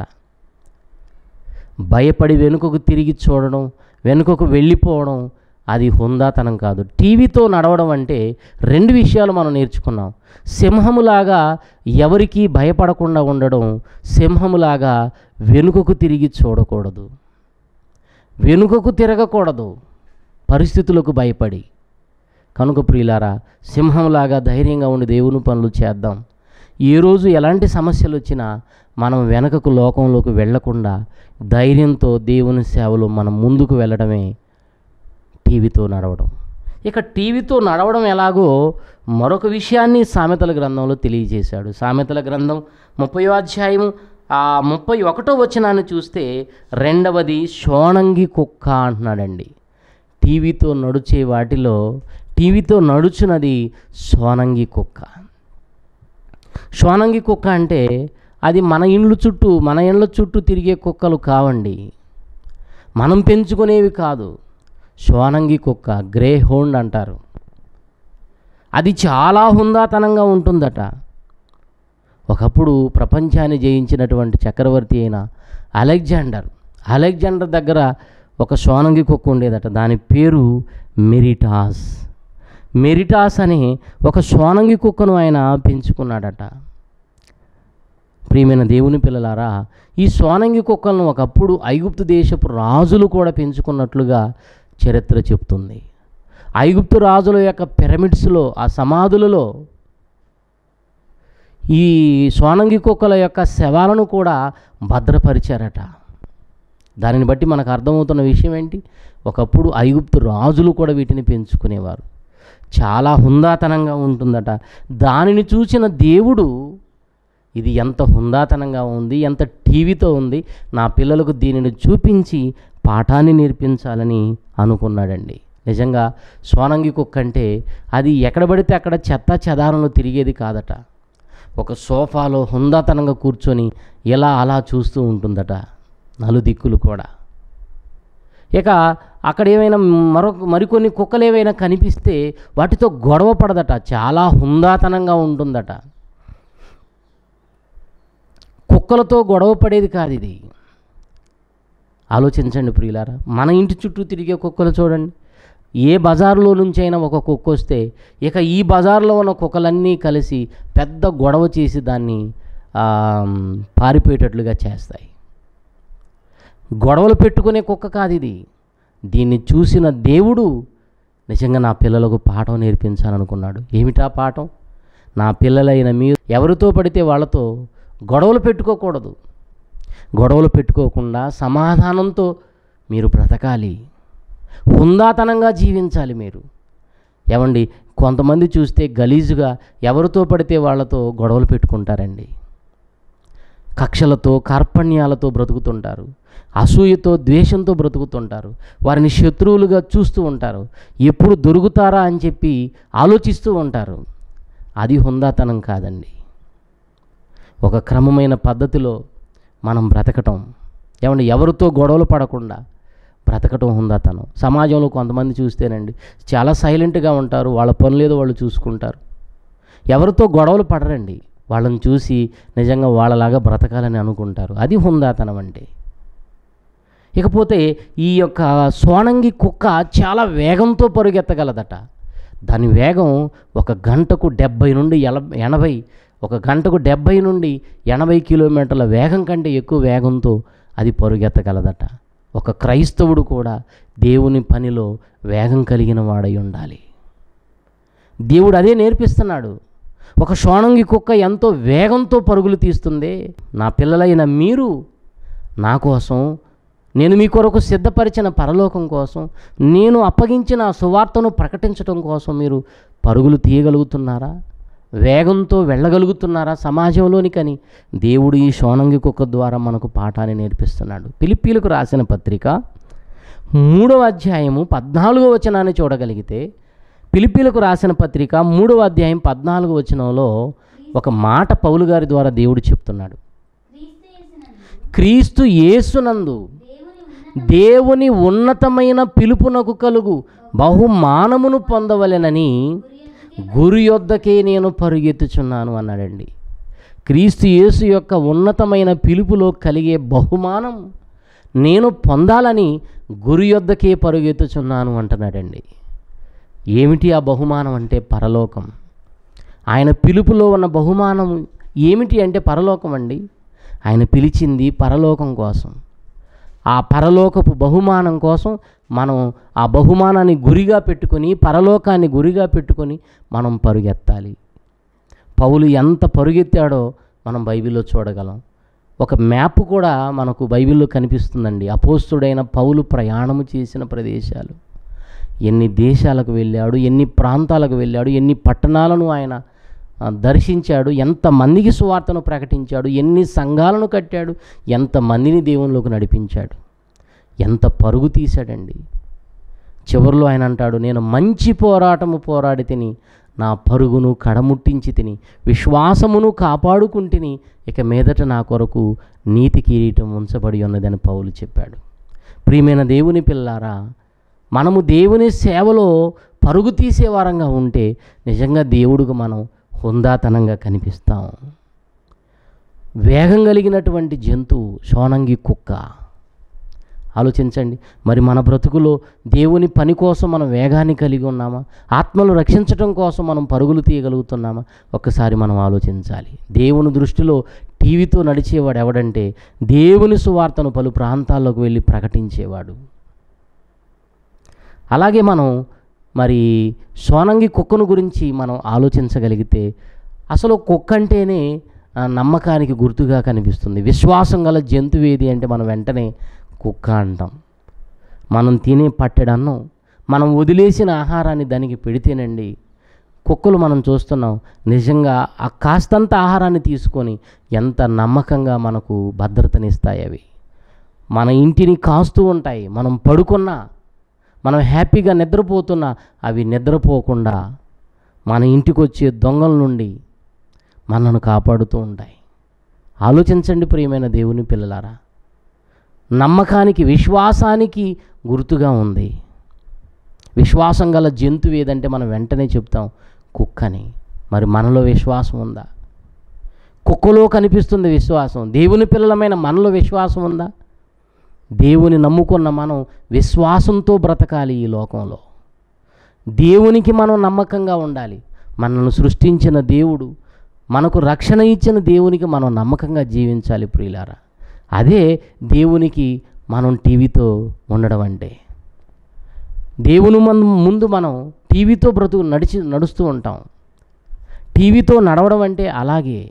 భయపడి వెనుకకు తిరిగి చూడడం వెనుకకు వెళ్ళిపోవడం అది హుందాతనం కాదు టీవీతో నడవడం అంటే రెండు విషయాలు మనం నేర్చుకున్నాం సింహములాగా ఎవరికీ భయపడకుండా ఉండడం సింహములాగా వెనుకకు తిరిగి చూడకూడదు వెనుకకు తిరగకూడదు పరిస్థితులకు భయపడి కనుక ప్రియులారా సింహంలాగా ధైర్యంగా ఉండి దేవుని పనులు చేద్దాం ఏ రోజు ఎలాంటి సమస్యలు వచ్చినా మనం వెనకకు లోకంలోకి వెళ్లకుండా ధైర్యంతో దేవుని సేవలో మనం ముందుకు వెళ్ళడమే టీవీతో నడవడం ఇక టీవీతో నడవడం ఎలాగో మరొక విషయాన్ని సామెతల గ్రంథంలో తెలియజేశాడు సామెతల గ్రంథం ముప్పై అధ్యాయం ఆ ముప్పై ఒకటో వచనాన్ని చూస్తే రెండవది షోణంగి కుక్క అంటున్నాడండి టీవీతో నడిచే వాటిలో టీవీతో నడుచున్నది సోనంగి కుక్క సోనంగి కుక్క అంటే అది మన ఇండ్ల చుట్టూ మన ఇండ్ల చుట్టూ తిరిగే కుక్కలు కావండి మనం పెంచుకునేవి కాదు శోనంగి కుక్క గ్రే హోండ్ అంటారు అది చాలా హుందాతనంగా ఉంటుందట ఒకప్పుడు ప్రపంచాన్ని జయించినటువంటి చక్రవర్తి అయిన అలెగ్జాండర్ అలెగ్జాండర్ దగ్గర ఒక సోనంగి కుక్క ఉండేదట దాని పేరు మెరిటాస్ మెరిటాస్ అనే ఒక సోనంగి కుక్కను ఆయన పెంచుకున్నాడట ప్రియమైన దేవుని పిల్లలారా ఈ సోనంగి కుక్కలను ఒకప్పుడు ఐగుప్తు దేశపు రాజులు కూడా పెంచుకున్నట్లుగా చరిత్ర చెప్తుంది ఐగుప్తు రాజుల యొక్క పిరమిడ్స్లో ఆ సమాధులలో ఈ సోనంగి కుక్కల యొక్క శవాలను కూడా భద్రపరిచారట దానిని బట్టి మనకు అర్థమవుతున్న విషయం ఏంటి ఒకప్పుడు ఐగుప్తు రాజులు కూడా వీటిని పెంచుకునేవారు చాలా హుందాతనంగా ఉంటుందట దానిని చూసిన దేవుడు ఇది ఎంత హుందాతనంగా ఉంది ఎంత టీవీతో ఉంది నా పిల్లలకు దీనిని చూపించి పాఠాన్ని నేర్పించాలని అనుకున్నాడండి నిజంగా సోనంగి కుక్క అంటే అది ఎక్కడ పడితే అక్కడ చెత్త చెదారంలో తిరిగేది కాదట ఒక సోఫాలో హుందాతనంగా కూర్చొని ఇలా అలా చూస్తూ ఉంటుందట నలుదిక్కులు కూడా ఇక అక్కడ ఏమైనా మరొక మరికొన్ని కుక్కలు ఏవైనా కనిపిస్తే వాటితో గొడవ పడదట చాలా హుందాతనంగా ఉంటుందట కుక్కలతో గొడవ పడేది కాదు ఇది ఆలోచించండి ప్రియులారా మన ఇంటి చుట్టూ తిరిగే కుక్కలు చూడండి ఏ బజారులో నుంచి అయినా ఒక కుక్క వస్తే ఇక ఈ బజార్లో ఉన్న కుక్కలన్నీ కలిసి పెద్ద గొడవ చేసి దాన్ని ఆ, పారిపోయేటట్లుగా చేస్తాయి గొడవలు పెట్టుకునే కుక్క కాదు ఇది దీన్ని చూసిన దేవుడు నిజంగా నా పిల్లలకు పాఠం నేర్పించాలనుకున్నాడు ఏమిటా పాఠం నా పిల్లలైన మీరు ఎవరితో పడితే వాళ్ళతో గొడవలు పెట్టుకోకూడదు గొడవలు పెట్టుకోకుండా సమాధానంతో మీరు బ్రతకాలి హుందాతనంగా జీవించాలి మీరు ఏమండి కొంతమంది చూస్తే గలీజుగా ఎవరితో పడితే వాళ్ళతో గొడవలు పెట్టుకుంటారండి కక్షలతో కార్పణ్యాలతో బ్రతుకుతుంటారు అసూయతో ద్వేషంతో బ్రతుకుతుంటారు వారిని శత్రువులుగా చూస్తూ ఉంటారు ఎప్పుడు దొరుకుతారా అని చెప్పి ఆలోచిస్తూ ఉంటారు అది హుందాతనం కాదండి ఒక క్రమమైన పద్ధతిలో మనం బ్రతకటం ఏమండి ఎవరితో గొడవలు పడకుండా బ్రతకటం హుందాతనం సమాజంలో కొంతమంది చూస్తేనండి చాలా సైలెంట్గా ఉంటారు వాళ్ళ పనులేదో వాళ్ళు చూసుకుంటారు ఎవరితో గొడవలు పడరండి వాళ్ళని చూసి నిజంగా వాళ్ళలాగా బ్రతకాలని అనుకుంటారు అది హుందాతనం అంటే ఇకపోతే ఈ యొక్క సోనంగి కుక్క చాలా వేగంతో పరుగెత్తగలదట దాని వేగం ఒక గంటకు డెబ్బై నుండి ఎల ఎనభై ఒక గంటకు డెబ్బై నుండి ఎనభై కిలోమీటర్ల వేగం కంటే ఎక్కువ వేగంతో అది పరుగెత్తగలదట ఒక క్రైస్తవుడు కూడా దేవుని పనిలో వేగం కలిగిన వాడై ఉండాలి దేవుడు అదే నేర్పిస్తున్నాడు ఒక షోణంగి కుక్క ఎంతో వేగంతో పరుగులు తీస్తుంది నా పిల్లలైన మీరు నా కోసం నేను మీ కొరకు సిద్ధపరిచిన పరలోకం కోసం నేను అప్పగించిన ఆ సువార్తను ప్రకటించడం కోసం మీరు పరుగులు తీయగలుగుతున్నారా వేగంతో వెళ్ళగలుగుతున్నారా సమాజంలోనికని దేవుడు ఈ షోనంగి కుక్క ద్వారా మనకు పాఠాన్ని నేర్పిస్తున్నాడు పిలిపీలకు రాసిన పత్రిక మూడవ అధ్యాయము పద్నాలుగో వచనాన్ని చూడగలిగితే పిలిపీలకు రాసిన పత్రిక మూడవ అధ్యాయం పద్నాలుగో వచనంలో ఒక మాట పౌలు గారి ద్వారా దేవుడు చెప్తున్నాడు క్రీస్తు క్రీస్తు యేసునందు యేసునందు దేవుని ఉన్న దేవుని ఉన్నతమైన పిలుపునకు కలుగు బహుమానమును పొందవలెనని గురి యొద్దకే నేను పరుగెత్తుచున్నాను అన్నాడండి క్రీస్తు యేసు యొక్క ఉన్నతమైన పిలుపులో కలిగే బహుమానం నేను పొందాలని గురి యొద్దకే పరుగెత్తుచున్నాను అంటున్నాడండి ఏమిటి ఆ బహుమానం అంటే పరలోకం ఆయన పిలుపులో ఉన్న బహుమానం ఏమిటి అంటే పరలోకం అండి ఆయన పిలిచింది పరలోకం కోసం ఆ పరలోకపు బహుమానం కోసం మనం ఆ బహుమానాన్ని గురిగా పెట్టుకొని పరలోకాన్ని గురిగా పెట్టుకొని మనం పరుగెత్తాలి పౌలు ఎంత పరుగెత్తాడో మనం బైబిల్లో చూడగలం ఒక మ్యాప్ కూడా మనకు బైబిల్లో కనిపిస్తుందండి అపోస్తుడైన పౌలు ప్రయాణము చేసిన ప్రదేశాలు ఎన్ని దేశాలకు వెళ్ళాడు ఎన్ని ప్రాంతాలకు వెళ్ళాడు ఎన్ని పట్టణాలను ఆయన ఆ, దర్శించాడు ఎంతమందికి సువార్తను ప్రకటించాడు ఎన్ని సంఘాలను కట్టాడు ఎంతమందిని దేవునిలోకి నడిపించాడు ఎంత పరుగు తీశాడండి చివరిలో ఆయన అంటాడు నేను మంచి పోరాటము పోరాడి తిని నా పరుగును కడముట్టించి తిని విశ్వాసమును కాపాడుకుంటుని ఇక మీదట నా కొరకు నీతి కిరీటం ఉంచబడి ఉన్నదని పౌలు చెప్పాడు ప్రియమైన దేవుని పిల్లారా మనము దేవుని సేవలో పరుగు తీసే వారంగా ఉంటే నిజంగా దేవుడికి మనం హుందాతనంగా కనిపిస్తాం వేగం కలిగినటువంటి జంతువు సోనంగి కుక్క ఆలోచించండి మరి మన బ్రతుకులో దేవుని పని కోసం మనం వేగాన్ని కలిగి ఉన్నామా ఆత్మలు రక్షించడం కోసం మనం పరుగులు తీయగలుగుతున్నామా ఒక్కసారి మనం ఆలోచించాలి దేవుని దృష్టిలో టీవీతో నడిచేవాడు ఎవడంటే దేవుని సువార్తను పలు ప్రాంతాల్లోకి వెళ్ళి ప్రకటించేవాడు అలాగే మనం మరి సోనంగి కుక్కను గురించి మనం ఆలోచించగలిగితే అసలు కుక్క అంటేనే ఆ, నమ్మకానికి గుర్తుగా కనిపిస్తుంది విశ్వాసం గల జంతువు ఏది అంటే మనం వెంటనే కుక్క అంటాం మనం తినే పట్టెడన్నం మనం వదిలేసిన ఆహారాన్ని దానికి పెడితేనండి కుక్కలు మనం చూస్తున్నాం నిజంగా ఆ కాస్తంత ఆహారాన్ని తీసుకొని ఎంత నమ్మకంగా మనకు భద్రతనిస్తాయి అవి మన ఇంటిని కాస్తూ ఉంటాయి మనం పడుకున్నా మనం హ్యాపీగా నిద్రపోతున్నా అవి నిద్రపోకుండా మన ఇంటికి వచ్చే దొంగల నుండి మనను కాపాడుతూ ఉంటాయి ఆలోచించండి ప్రియమైన దేవుని పిల్లలారా నమ్మకానికి విశ్వాసానికి గుర్తుగా ఉంది విశ్వాసం గల జంతువు ఏదంటే మనం వెంటనే చెప్తాం కుక్కని మరి మనలో విశ్వాసం ఉందా కుక్కలో కనిపిస్తుంది విశ్వాసం దేవుని పిల్లలమైన మనలో విశ్వాసం ఉందా దేవుని నమ్ముకున్న మనం విశ్వాసంతో బ్రతకాలి ఈ లోకంలో దేవునికి మనం నమ్మకంగా ఉండాలి మనల్ని సృష్టించిన దేవుడు మనకు రక్షణ ఇచ్చిన దేవునికి మనం నమ్మకంగా జీవించాలి ప్రియులారా అదే దేవునికి మనం టీవీతో ఉండడం అంటే దేవుని మన ముందు మనం టీవీతో బ్రతుకు నడిచి నడుస్తూ ఉంటాం టీవీతో నడవడం అంటే అలాగే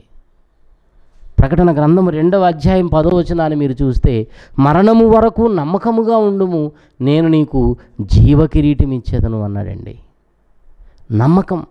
ప్రకటన గ్రంథం రెండవ అధ్యాయం పదో వచనాన్ని మీరు చూస్తే మరణము వరకు నమ్మకముగా ఉండుము నేను నీకు జీవ కిరీటం ఇచ్చేదను అన్నాడండి నమ్మకం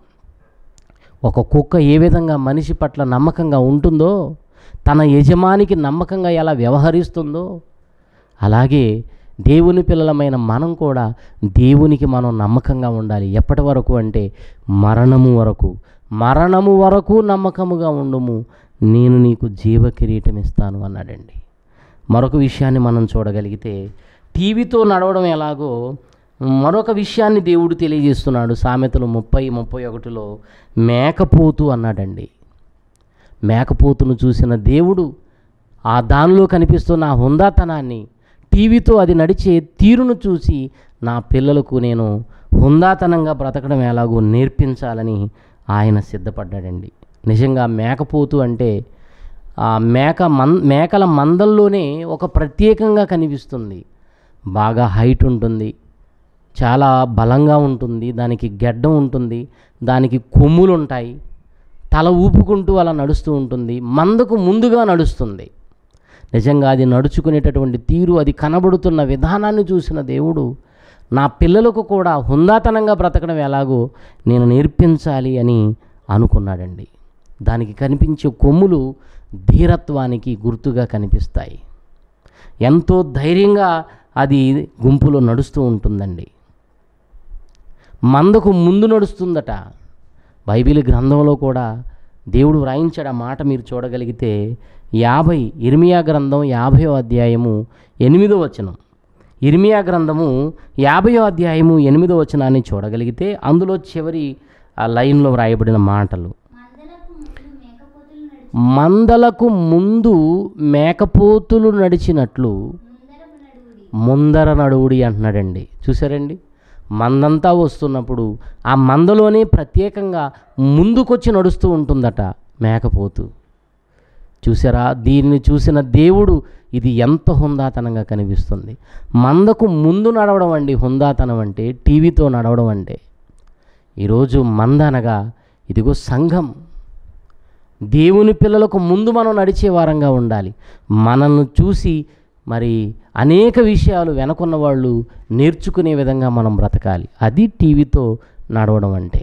ఒక కుక్క ఏ విధంగా మనిషి పట్ల నమ్మకంగా ఉంటుందో తన యజమానికి నమ్మకంగా ఎలా వ్యవహరిస్తుందో అలాగే దేవుని పిల్లలమైన మనం కూడా దేవునికి మనం నమ్మకంగా ఉండాలి ఎప్పటి వరకు అంటే మరణము వరకు మరణము వరకు నమ్మకముగా ఉండుము నేను నీకు జీవ కిరీటం ఇస్తాను అన్నాడండి మరొక విషయాన్ని మనం చూడగలిగితే టీవీతో నడవడం ఎలాగో మరొక విషయాన్ని దేవుడు తెలియజేస్తున్నాడు సామెతలు ముప్పై ముప్పై ఒకటిలో మేకపోతు అన్నాడండి మేకపోతును చూసిన దేవుడు ఆ దానిలో కనిపిస్తున్న ఆ హుందాతనాన్ని టీవీతో అది నడిచే తీరును చూసి నా పిల్లలకు నేను హుందాతనంగా బ్రతకడం ఎలాగో నేర్పించాలని ఆయన సిద్ధపడ్డాడండి నిజంగా మేకపోతు అంటే ఆ మేక మన్ మేకల మందల్లోనే ఒక ప్రత్యేకంగా కనిపిస్తుంది బాగా హైట్ ఉంటుంది చాలా బలంగా ఉంటుంది దానికి గెడ్డం ఉంటుంది దానికి కొమ్ములు ఉంటాయి తల ఊపుకుంటూ అలా నడుస్తూ ఉంటుంది మందకు ముందుగా నడుస్తుంది నిజంగా అది నడుచుకునేటటువంటి తీరు అది కనబడుతున్న విధానాన్ని చూసిన దేవుడు నా పిల్లలకు కూడా హుందాతనంగా బ్రతకడం ఎలాగో నేను నేర్పించాలి అని అనుకున్నాడండి దానికి కనిపించే కొమ్ములు ధీరత్వానికి గుర్తుగా కనిపిస్తాయి ఎంతో ధైర్యంగా అది గుంపులో నడుస్తూ ఉంటుందండి మందకు ముందు నడుస్తుందట బైబిల్ గ్రంథంలో కూడా దేవుడు వ్రాయించాడు ఆ మాట మీరు చూడగలిగితే యాభై ఇర్మియా గ్రంథం యాభయో అధ్యాయము ఎనిమిదో వచనం ఇర్మియా గ్రంథము యాభయో అధ్యాయము ఎనిమిదో వచనాన్ని చూడగలిగితే అందులో చివరి ఆ లైన్లో వ్రాయబడిన మాటలు మందలకు ముందు మేకపోతులు మందలకు ముందు మేకపోతులు నడుచును నడిచినట్లు ముందరపు నడువుడి ముందర నడువుడి అంటున్నాడండి చూసారండి మందంతా వస్తున్నప్పుడు ఆ మందలోనే ప్రత్యేకంగా ముందుకొచ్చి నడుస్తూ ఉంటుందట మేకపోతు చూసారా దీన్ని చూసిన దేవుడు ఇది ఎంత హుందాతనంగా కనిపిస్తుంది మందకు ముందు నడవడం అండి హుందాతనం అంటే టీవీతో నడవడం అంటే ఈరోజు మంద అనగా ఇదిగో సంఘం దేవుని పిల్లలకు ముందు మనం నడిచే వారంగా ఉండాలి మనల్ని చూసి మరి అనేక విషయాలు వెనకున్న వాళ్ళు నేర్చుకునే విధంగా మనం బ్రతకాలి అది టీవీతో నడవడం అంటే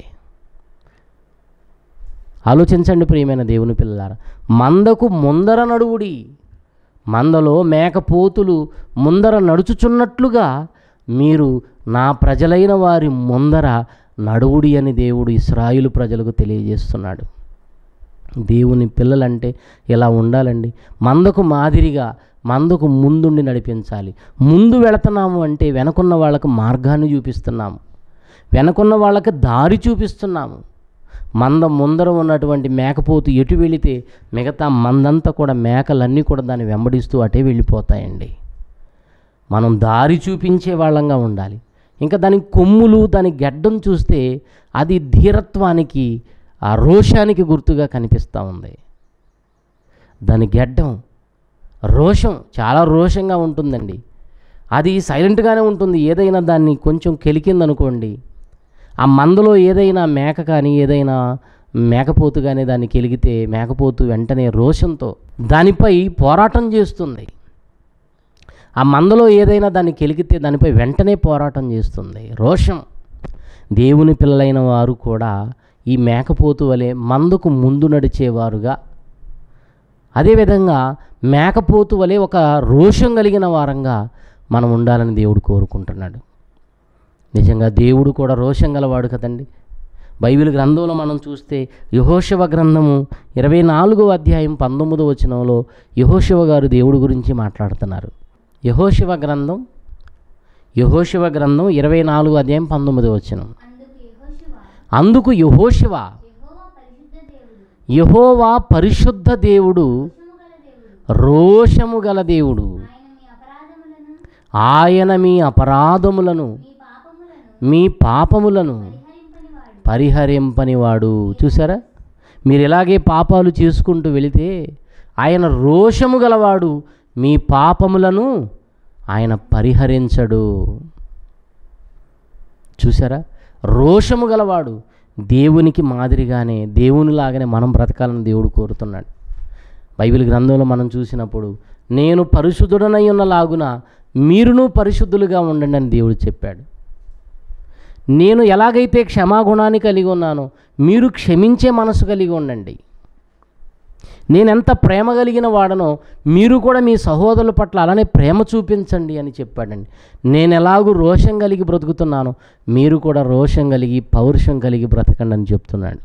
ఆలోచించండి ప్రియమైన దేవుని పిల్లలారా మందకు ముందర నడువుడి మందలో మేకపోతులు ముందర నడుచుచున్నట్లుగా మీరు నా ప్రజలైన వారి ముందర నడువుడి అని దేవుడు ఇస్రాయిలు ప్రజలకు తెలియజేస్తున్నాడు దేవుని పిల్లలంటే ఇలా ఉండాలండి మందకు మాదిరిగా మందకు ముందుండి నడిపించాలి ముందు వెళుతున్నాము అంటే వెనకున్న వాళ్ళకు మార్గాన్ని చూపిస్తున్నాము వెనకున్న వాళ్ళకి దారి చూపిస్తున్నాము మంద ముందర ఉన్నటువంటి మేకపోతు ఎటు వెళితే మిగతా మందంతా కూడా మేకలన్నీ కూడా దాన్ని వెంబడిస్తూ అటే వెళ్ళిపోతాయండి మనం దారి చూపించే వాళ్ళంగా ఉండాలి ఇంకా దాని కొమ్ములు దాని గెడ్డం చూస్తే అది ధీరత్వానికి ఆ రోషానికి గుర్తుగా కనిపిస్తూ ఉంది దాని గెడ్డం రోషం చాలా రోషంగా ఉంటుందండి అది సైలెంట్గానే ఉంటుంది ఏదైనా దాన్ని కొంచెం కెలికిందనుకోండి ఆ మందలో ఏదైనా మేక కానీ ఏదైనా మేకపోతు కానీ దాన్ని కెలిగితే మేకపోతు వెంటనే రోషంతో దానిపై పోరాటం చేస్తుంది ఆ మందలో ఏదైనా దాన్ని కెలిగితే దానిపై వెంటనే పోరాటం చేస్తుంది రోషం దేవుని పిల్లలైన వారు కూడా ఈ మేకపోతు వలె మందుకు ముందు నడిచేవారుగా అదేవిధంగా మేకపోతు వలె ఒక రోషం కలిగిన వారంగా మనం ఉండాలని దేవుడు కోరుకుంటున్నాడు నిజంగా దేవుడు కూడా రోషం గలవాడు కదండి బైబిల్ గ్రంథంలో మనం చూస్తే యహోశివ గ్రంథము ఇరవై నాలుగో అధ్యాయం పంతొమ్మిదో వచనంలో యహోశివ గారు దేవుడి గురించి మాట్లాడుతున్నారు యహోశివ గ్రంథం యహోశివ గ్రంథం ఇరవై నాలుగు అధ్యాయం పంతొమ్మిదో వచనం అందుకు యెహోషువ అందుకు యహోశివ యెహోవా పరిశుద్ధ దేవుడు యహోవా పరిశుద్ధ దేవుడు రోషము గల దేవుడు రోషము గల దేవుడు ఆయన మీ అపరాధములను ఆయన మీ అపరాధములను మీ పాపములను మీ పాపములను పరిహరింపనివాడు పరిహరింపనివాడు చూసారా మీరు ఇలాగే పాపాలు చేసుకుంటూ వెళితే ఆయన రోషము గలవాడు మీ పాపములను ఆయన పరిహరించడు చూసారా రోషము గలవాడు దేవునికి మాదిరిగానే దేవునిలాగానే మనం బ్రతకాలని దేవుడు కోరుతున్నాడు బైబిల్ గ్రంథంలో మనం చూసినప్పుడు నేను పరిశుద్ధుడనై ఉన్న లాగున మీరును పరిశుద్ధులుగా ఉండండి అని దేవుడు చెప్పాడు నేను ఎలాగైతే క్షమాగుణాన్ని కలిగి ఉన్నానో మీరు క్షమించే మనసు కలిగి ఉండండి నేనెంత ప్రేమ కలిగిన వాడనో మీరు కూడా మీ సహోదరుల పట్ల అలానే ప్రేమ చూపించండి అని చెప్పాడండి నేను ఎలాగూ రోషం కలిగి బ్రతుకుతున్నానో మీరు కూడా రోషం కలిగి పౌరుషం కలిగి బ్రతకండి అని చెప్తున్నాడు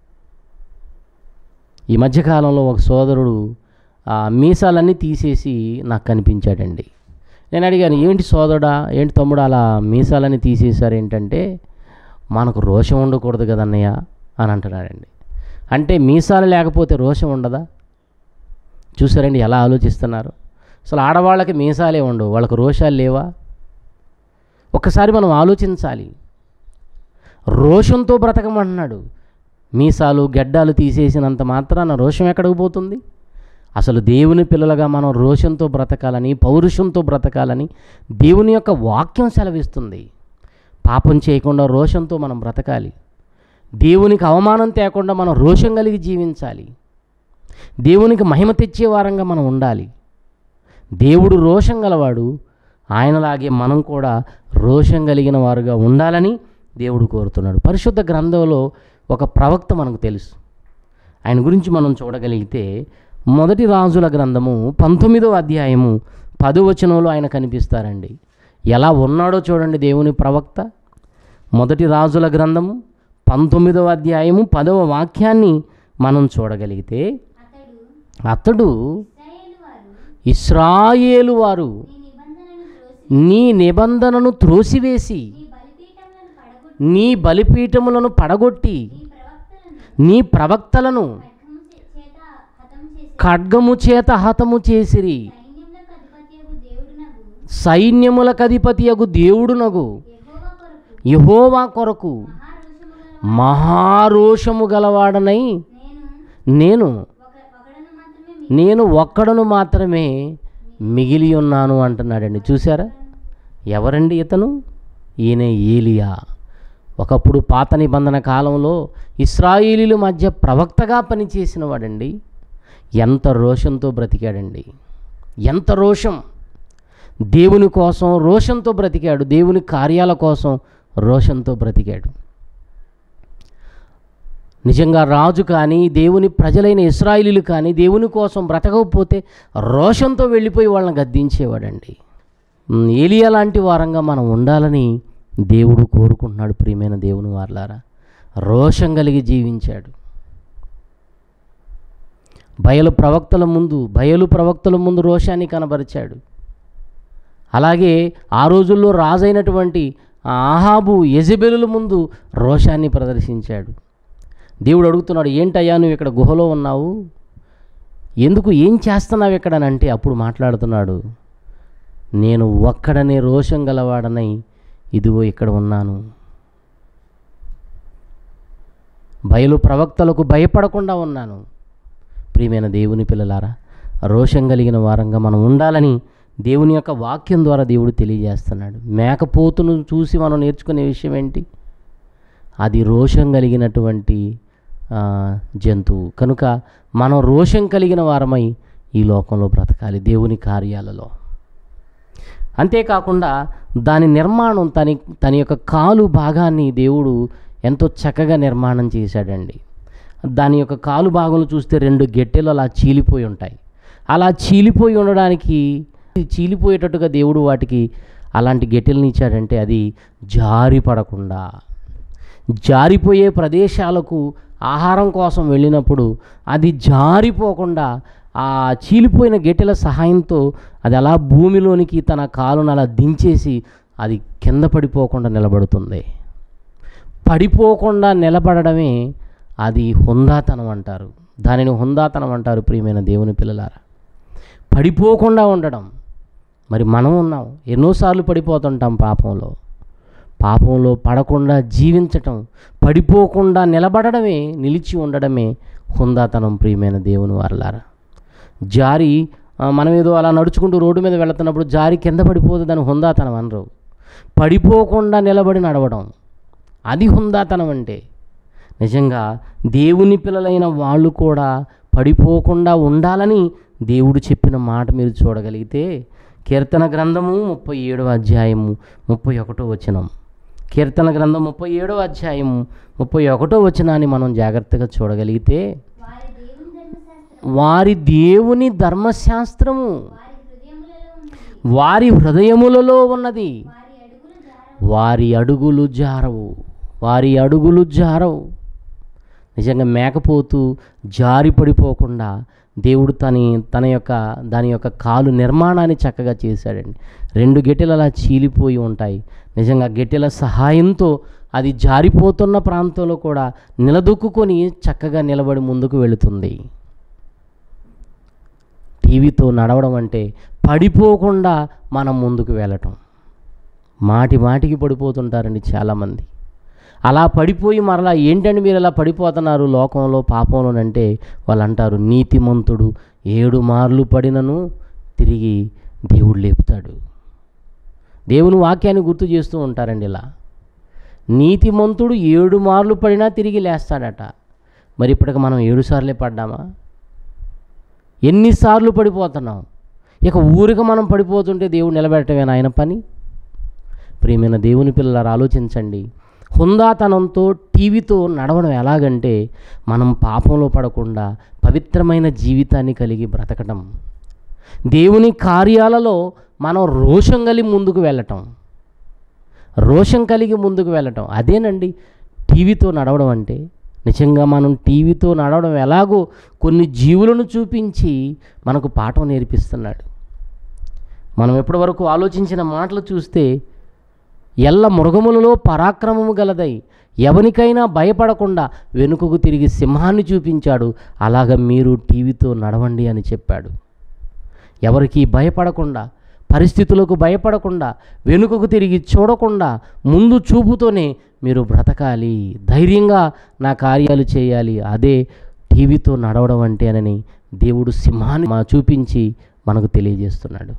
ఈ మధ్యకాలంలో ఒక సోదరుడు ఆ మీసాలన్నీ తీసేసి నాకు కనిపించాడండి నేను అడిగాను ఏంటి సోదరుడా ఏంటి తమ్ముడు అలా మీసాలన్నీ తీసేశారు ఏంటంటే మనకు రోషం ఉండకూడదు కదన్నయ్య అని అంటున్నాడండి అంటే మీసాలు లేకపోతే రోషం ఉండదా చూసారండి ఎలా ఆలోచిస్తున్నారు అసలు ఆడవాళ్ళకి మీసాలే ఉండవు వాళ్ళకు రోషాలు లేవా ఒక్కసారి మనం ఆలోచించాలి రోషంతో బ్రతకమంటున్నాడు మీసాలు గెడ్డాలు తీసేసినంత మాత్రాన రోషం ఎక్కడికి పోతుంది అసలు దేవుని పిల్లలుగా మనం రోషంతో బ్రతకాలని పౌరుషంతో బ్రతకాలని దేవుని యొక్క వాక్యం సెలవిస్తుంది పాపం చేయకుండా రోషంతో మనం బ్రతకాలి దేవునికి అవమానం తేకుండా మనం రోషం కలిగి జీవించాలి దేవునికి మహిమ తెచ్చే వారంగా మనం ఉండాలి దేవుడు రోషం గలవాడు ఆయనలాగే మనం కూడా రోషం కలిగిన వారుగా ఉండాలని దేవుడు కోరుతున్నాడు పరిశుద్ధ గ్రంథంలో ఒక ప్రవక్త మనకు తెలుసు ఆయన గురించి మనం చూడగలిగితే మొదటి రాజుల గ్రంథము పంతొమ్మిదో అధ్యాయము పదో వచనంలో ఆయన కనిపిస్తారండి ఎలా ఉన్నాడో చూడండి దేవుని ప్రవక్త మొదటి రాజుల గ్రంథము పంతొమ్మిదవ అధ్యాయము పదవ వాక్యాన్ని మనం చూడగలిగితే అతడు అతడు ఇశ్రాయేలు వారు ఇస్రాయేలు వారు నీ నిబంధనను త్రోసి నీ నిబంధనను త్రోసివేసి నీ బలిపీఠములను పడగొట్టి నీ బలిపీఠములను పడగొట్టి నీ ప్రవక్తలను నీ ప్రవక్తలను ఖడ్గము చే- చేత హతము చేసి ఖడ్గము చేత హతము చేసిరి సైన్యములకు అధిపత్యగు దేవుడునగు సైన్యములకు అధిపతియగు దేవుడునగు యెహోవా కొరకు యెహోవా కొరకు మహారోషముగల మహారోషము గలవాడనై నేను నేను ఒక ఒకడను మాత్రమే మీ నేను ఒక్కడను మాత్రమే మిగిలి ఉన్నాను అంటున్నాడండి చూసారా ఎవరండి ఇతను ఈయన ఏలియా ఒకప్పుడు పాత నిబంధన కాలంలో ఇస్రాయేలీల మధ్య ప్రవక్తగా పనిచేసిన వాడండి ఎంత రోషంతో బ్రతికాడండి ఎంత రోషం దేవుని కోసం రోషంతో బ్రతికాడు దేవుని కార్యాల కోసం రోషంతో బ్రతికాడు నిజంగా రాజు కానీ దేవుని ప్రజలైన ఇస్రాయిలీలు కానీ దేవుని కోసం బ్రతకకపోతే రోషంతో వెళ్ళిపోయి వాళ్ళని గద్దించేవాడండి ఉమ్, ఏలియా లాంటి వారంగా మనం ఉండాలని దేవుడు కోరుకుంటున్నాడు ప్రియమైన దేవుని వార్లారా రోషం కలిగి జీవించాడు బయలు ప్రవక్తల ముందు బయలు ప్రవక్తల ముందు రోషాన్ని కనబరిచాడు అలాగే ఆ రోజుల్లో రాజైనటువంటి ఆ ఆహాబు యజబెలుల ముందు రోషాన్ని ప్రదర్శించాడు దేవుడు అడుగుతున్నాడు ఏంటయ్యా నువ్వు ఇక్కడ గుహలో ఉన్నావు ఎందుకు ఏం చేస్తున్నావు ఇక్కడ అని అంటే అప్పుడు మాట్లాడుతున్నాడు నేను ఒక్కడనే రోషం గలవాడనై ఇదిగో ఇక్కడ ఉన్నాను బయలు ప్రవక్తలకు భయపడకుండా ఉన్నాను ప్రియమైన దేవుని పిల్లలారా రోషం కలిగిన వారంగా మనం ఉండాలని దేవుని యొక్క వాక్యం ద్వారా దేవుడు తెలియజేస్తున్నాడు మేకపోతును చూసి మనం నేర్చుకునే విషయం ఏంటి అది రోషం కలిగినటువంటి ఆ, జంతువు కనుక మనం రోషం కలిగిన వారమై ఈ లోకంలో బ్రతకాలి దేవుని కార్యాలలో అంతేకాకుండా దాని నిర్మాణం తన తన యొక్క కాలు భాగాన్ని దేవుడు ఎంతో చక్కగా నిర్మాణం చేశాడండి దాని యొక్క కాలు భాగంలో చూస్తే రెండు గెట్టెలు అలా చీలిపోయి ఉంటాయి అలా చీలిపోయి ఉండడానికి చీలిపోయేటట్టుగా దేవుడు వాటికి అలాంటి గెట్టెలను ఇచ్చాడంటే అది జారి పడకుండా జారిపోయే ప్రదేశాలకు ఆహారం కోసం వెళ్ళినప్పుడు అది జారిపోకుండా ఆ చీలిపోయిన గెట్టెల సహాయంతో అది అలా భూమిలోనికి తన కాలును అలా దించేసి అది కింద పడిపోకుండా నిలబడుతుంది పడిపోకుండా నిలబడడమే అది హుందాతనం అంటారు దానిని హుందాతనం అంటారు ప్రియమైన దేవుని పిల్లలారా పడిపోకుండా ఉండడం మరి మనం ఉన్నాం ఎన్నోసార్లు పడిపోతుంటాం పాపంలో పాపంలో పడకుండా జీవించటం పడిపోకుండా నిలబడడమే నిలిచి ఉండడమే హుందాతనం ప్రియమైన దేవుని వారలారా జారి ఆ, మనం ఏదో అలా నడుచుకుంటూ రోడ్డు మీద వెళుతున్నప్పుడు జారి కింద పడిపోతే దాని హుందాతనం అనరు పడిపోకుండా నిలబడి నడవడం అది హుందాతనం అంటే నిజంగా దేవుని పిల్లలైన వాళ్ళు కూడా పడిపోకుండా ఉండాలని దేవుడు చెప్పిన మాట మీరు చూడగలిగితే కీర్తన గ్రంథము ముప్పై ఏడవ అధ్యాయము ముప్పై ఒకటో వచనం కీర్తన గ్రంథం ముప్పై ఏడవ అధ్యాయము ముప్పై ఒకటో వచనాన్ని మనం జాగ్రత్తగా చూడగలిగితే వారి దేవుని ధర్మశాస్త్రము వారి దేవుని ధర్మశాస్త్రము వారి హృదయములలో ఉన్నది వారి హృదయములలో ఉన్నది వారి అడుగులు జారవు వారి అడుగులు జారవు వారి అడుగులు జారవు నిజంగా మేకపోతూ జారి పడిపోకుండా దేవుడు తని తన యొక్క దాని యొక్క కాలు నిర్మాణాన్ని చక్కగా చేశాడండి రెండు గెట్టెలు అలా చీలిపోయి ఉంటాయి నిజంగా గెట్టెల సహాయంతో అది జారిపోతున్న ప్రాంతంలో కూడా నిలదొక్కుకొని చక్కగా నిలబడి ముందుకు వెళుతుంది టీవీతో నడవడం అంటే పడిపోకుండా మనం ముందుకు వెళ్ళటం మాటి మాటికి పడిపోతుంటారండి చాలామంది అలా పడిపోయి మరలా ఏంటండి మీరు ఇలా పడిపోతున్నారు లోకంలో పాపంలోనంటే వాళ్ళు అంటారు నీతిమంతుడు ఏడు మార్లు పడినను తిరిగి దేవుడు లేపుతాడు దేవుని వాక్యాన్ని గుర్తు చేస్తూ ఉంటారండి ఇలా నీతిమంతుడు ఏడు మార్లు పడినా తిరిగి లేస్తాడట మరి ఇప్పటికి మనం ఏడు సార్లే పడ్డామా ఎన్నిసార్లు పడిపోతున్నాం ఇక ఊరికి మనం పడిపోతుంటే దేవుడు నిలబెట్టమేనా ఆయన పని ప్రియమైన దేవుని పిల్లలు ఆలోచించండి హుందాతనంతో టీవీతో నడవడం ఎలాగంటే మనం పాపంలో పడకుండా పవిత్రమైన జీవితాన్ని కలిగి బ్రతకటం దేవుని కార్యాలలో మనం రోషం కలిగి ముందుకు వెళ్ళటం రోషం కలిగి ముందుకు వెళ్ళటం అదేనండి టీవీతో నడవడం అంటే నిజంగా మనం టీవీతో నడవడం ఎలాగో కొన్ని జీవులను చూపించి మనకు పాఠం నేర్పిస్తున్నాడు మనం ఎప్పటి వరకు ఆలోచించిన మాటలు చూస్తే ఎల్ల మృగములలో పరాక్రమము గలదై ఎవనికైనా భయపడకుండా వెనుకకు తిరిగి సింహాన్ని చూపించాడు అలాగ మీరు టీవీతో నడవండి అని చెప్పాడు ఎవరికి భయపడకుండా పరిస్థితులకు భయపడకుండా వెనుకకు తిరిగి చూడకుండా ముందు చూపుతోనే మీరు బ్రతకాలి ధైర్యంగా నా కార్యాలు చేయాలి అదే టీవీతో నడవడం అంటే అని దేవుడు సింహాన్ని మా చూపించి మనకు తెలియజేస్తున్నాడు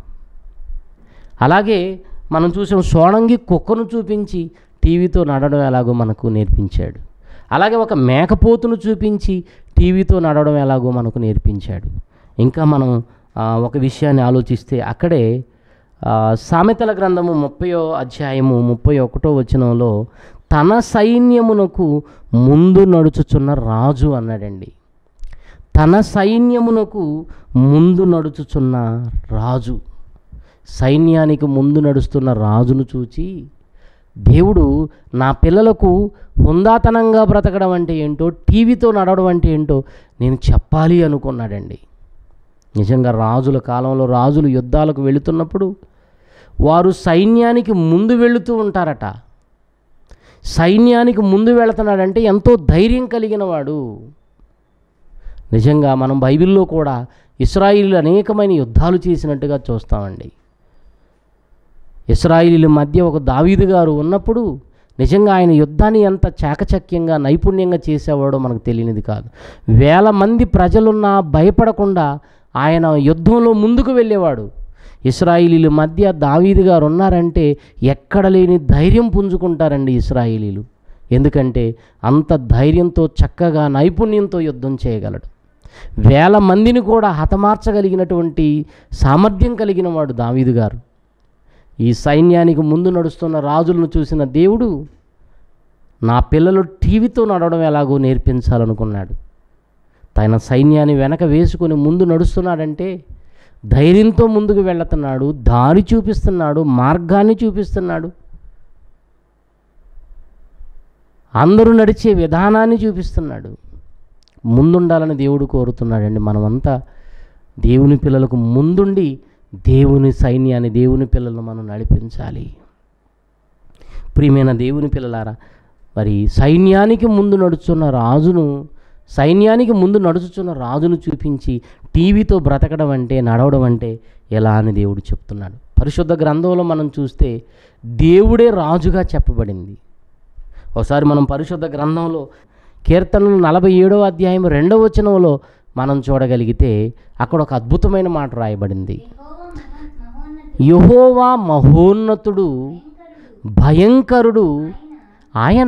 అలాగే మనం చూసాం సోణంగి కుక్కను చూపించి టీవీతో నడవడం ఎలాగో మనకు నేర్పించాడు అలాగే ఒక మేకపోతును చూపించి టీవీతో నడవడం ఎలాగో మనకు నేర్పించాడు ఇంకా మనం ఆ, ఒక విషయాన్ని ఆలోచిస్తే అక్కడే ఆ, సామెతల గ్రంథము ముప్పయో అధ్యాయము ముప్పై ఒకటో వచనంలో తన సైన్యమునకు ముందు నడుచుచున్న రాజు అన్నాడండి తన సైన్యమునకు ముందు నడుచుచున్న రాజు సైన్యానికి ముందు నడుస్తున్న రాజును చూచి దేవుడు నా పిల్లలకు హుందాతనంగా బ్రతకడం అంటే ఏంటో టీవీతో నడవడం అంటే ఏంటో నేను చెప్పాలి అనుకున్నాడండి నిజంగా రాజుల కాలంలో రాజులు యుద్ధాలకు వెళుతున్నప్పుడు వారు సైన్యానికి ముందు వెళుతూ ఉంటారట సైన్యానికి ముందు వెళుతున్నాడంటే ఎంతో ధైర్యం కలిగిన వాడు నిజంగా మనం బైబిల్లో కూడా ఇస్రాయిలు అనేకమైన యుద్ధాలు చేసినట్టుగా చూస్తామండి ఇస్రాయిలీల మధ్య ఒక దావీదు గారు ఉన్నప్పుడు నిజంగా ఆయన యుద్ధాన్ని ఎంత చాకచక్యంగా నైపుణ్యంగా చేసేవాడో మనకు తెలియనిది కాదు వేల మంది ప్రజలున్నా భయపడకుండా ఆయన యుద్ధంలో ముందుకు వెళ్ళేవాడు ఇస్రాయిలీల మధ్య దావీదు గారు ఉన్నారంటే ఎక్కడ లేని ధైర్యం పుంజుకుంటారండి ఇస్రాయిలీలు ఎందుకంటే అంత ధైర్యంతో చక్కగా నైపుణ్యంతో యుద్ధం చేయగలడు వేల మందిని కూడా హతమార్చగలిగినటువంటి సామర్థ్యం కలిగిన వాడు దావీదు గారు ఈ సైన్యానికి ముందు నడుస్తున్న రాజులను చూసిన దేవుడు నా పిల్లలు టీవీతో నడవడం ఎలాగో నేర్పించాలనుకున్నాడు తన సైన్యాన్ని వెనక వేసుకొని ముందు నడుస్తున్నాడంటే ధైర్యంతో ముందుకు వెళుతున్నాడు దారి చూపిస్తున్నాడు మార్గాన్ని చూపిస్తున్నాడు అందరూ నడిచే విధానాన్ని చూపిస్తున్నాడు ముందుండాలని దేవుడు కోరుతున్నాడండి మనమంతా దేవుని పిల్లలకు ముందుండి దేవుని సైన్యాన్ని దేవుని పిల్లలను మనం నడిపించాలి ప్రియమైన దేవుని పిల్లలారా మరి సైన్యానికి ముందు నడుచున్న రాజును సైన్యానికి ముందు నడుచుచున్న రాజును చూపించి టీవీతో బ్రతకడం అంటే నడవడం అంటే ఎలా అని దేవుడు చెప్తున్నాడు పరిశుద్ధ గ్రంథంలో మనం చూస్తే దేవుడే రాజుగా చెప్పబడింది ఒకసారి మనం పరిశుద్ధ గ్రంథంలో కీర్తనలు నలభై ఏడవ అధ్యాయం రెండవ వచనంలో మనం చూడగలిగితే అక్కడ ఒక అద్భుతమైన మాట రాయబడింది యహోవా మహోన్నతుడు భయంకరుడు ఆయన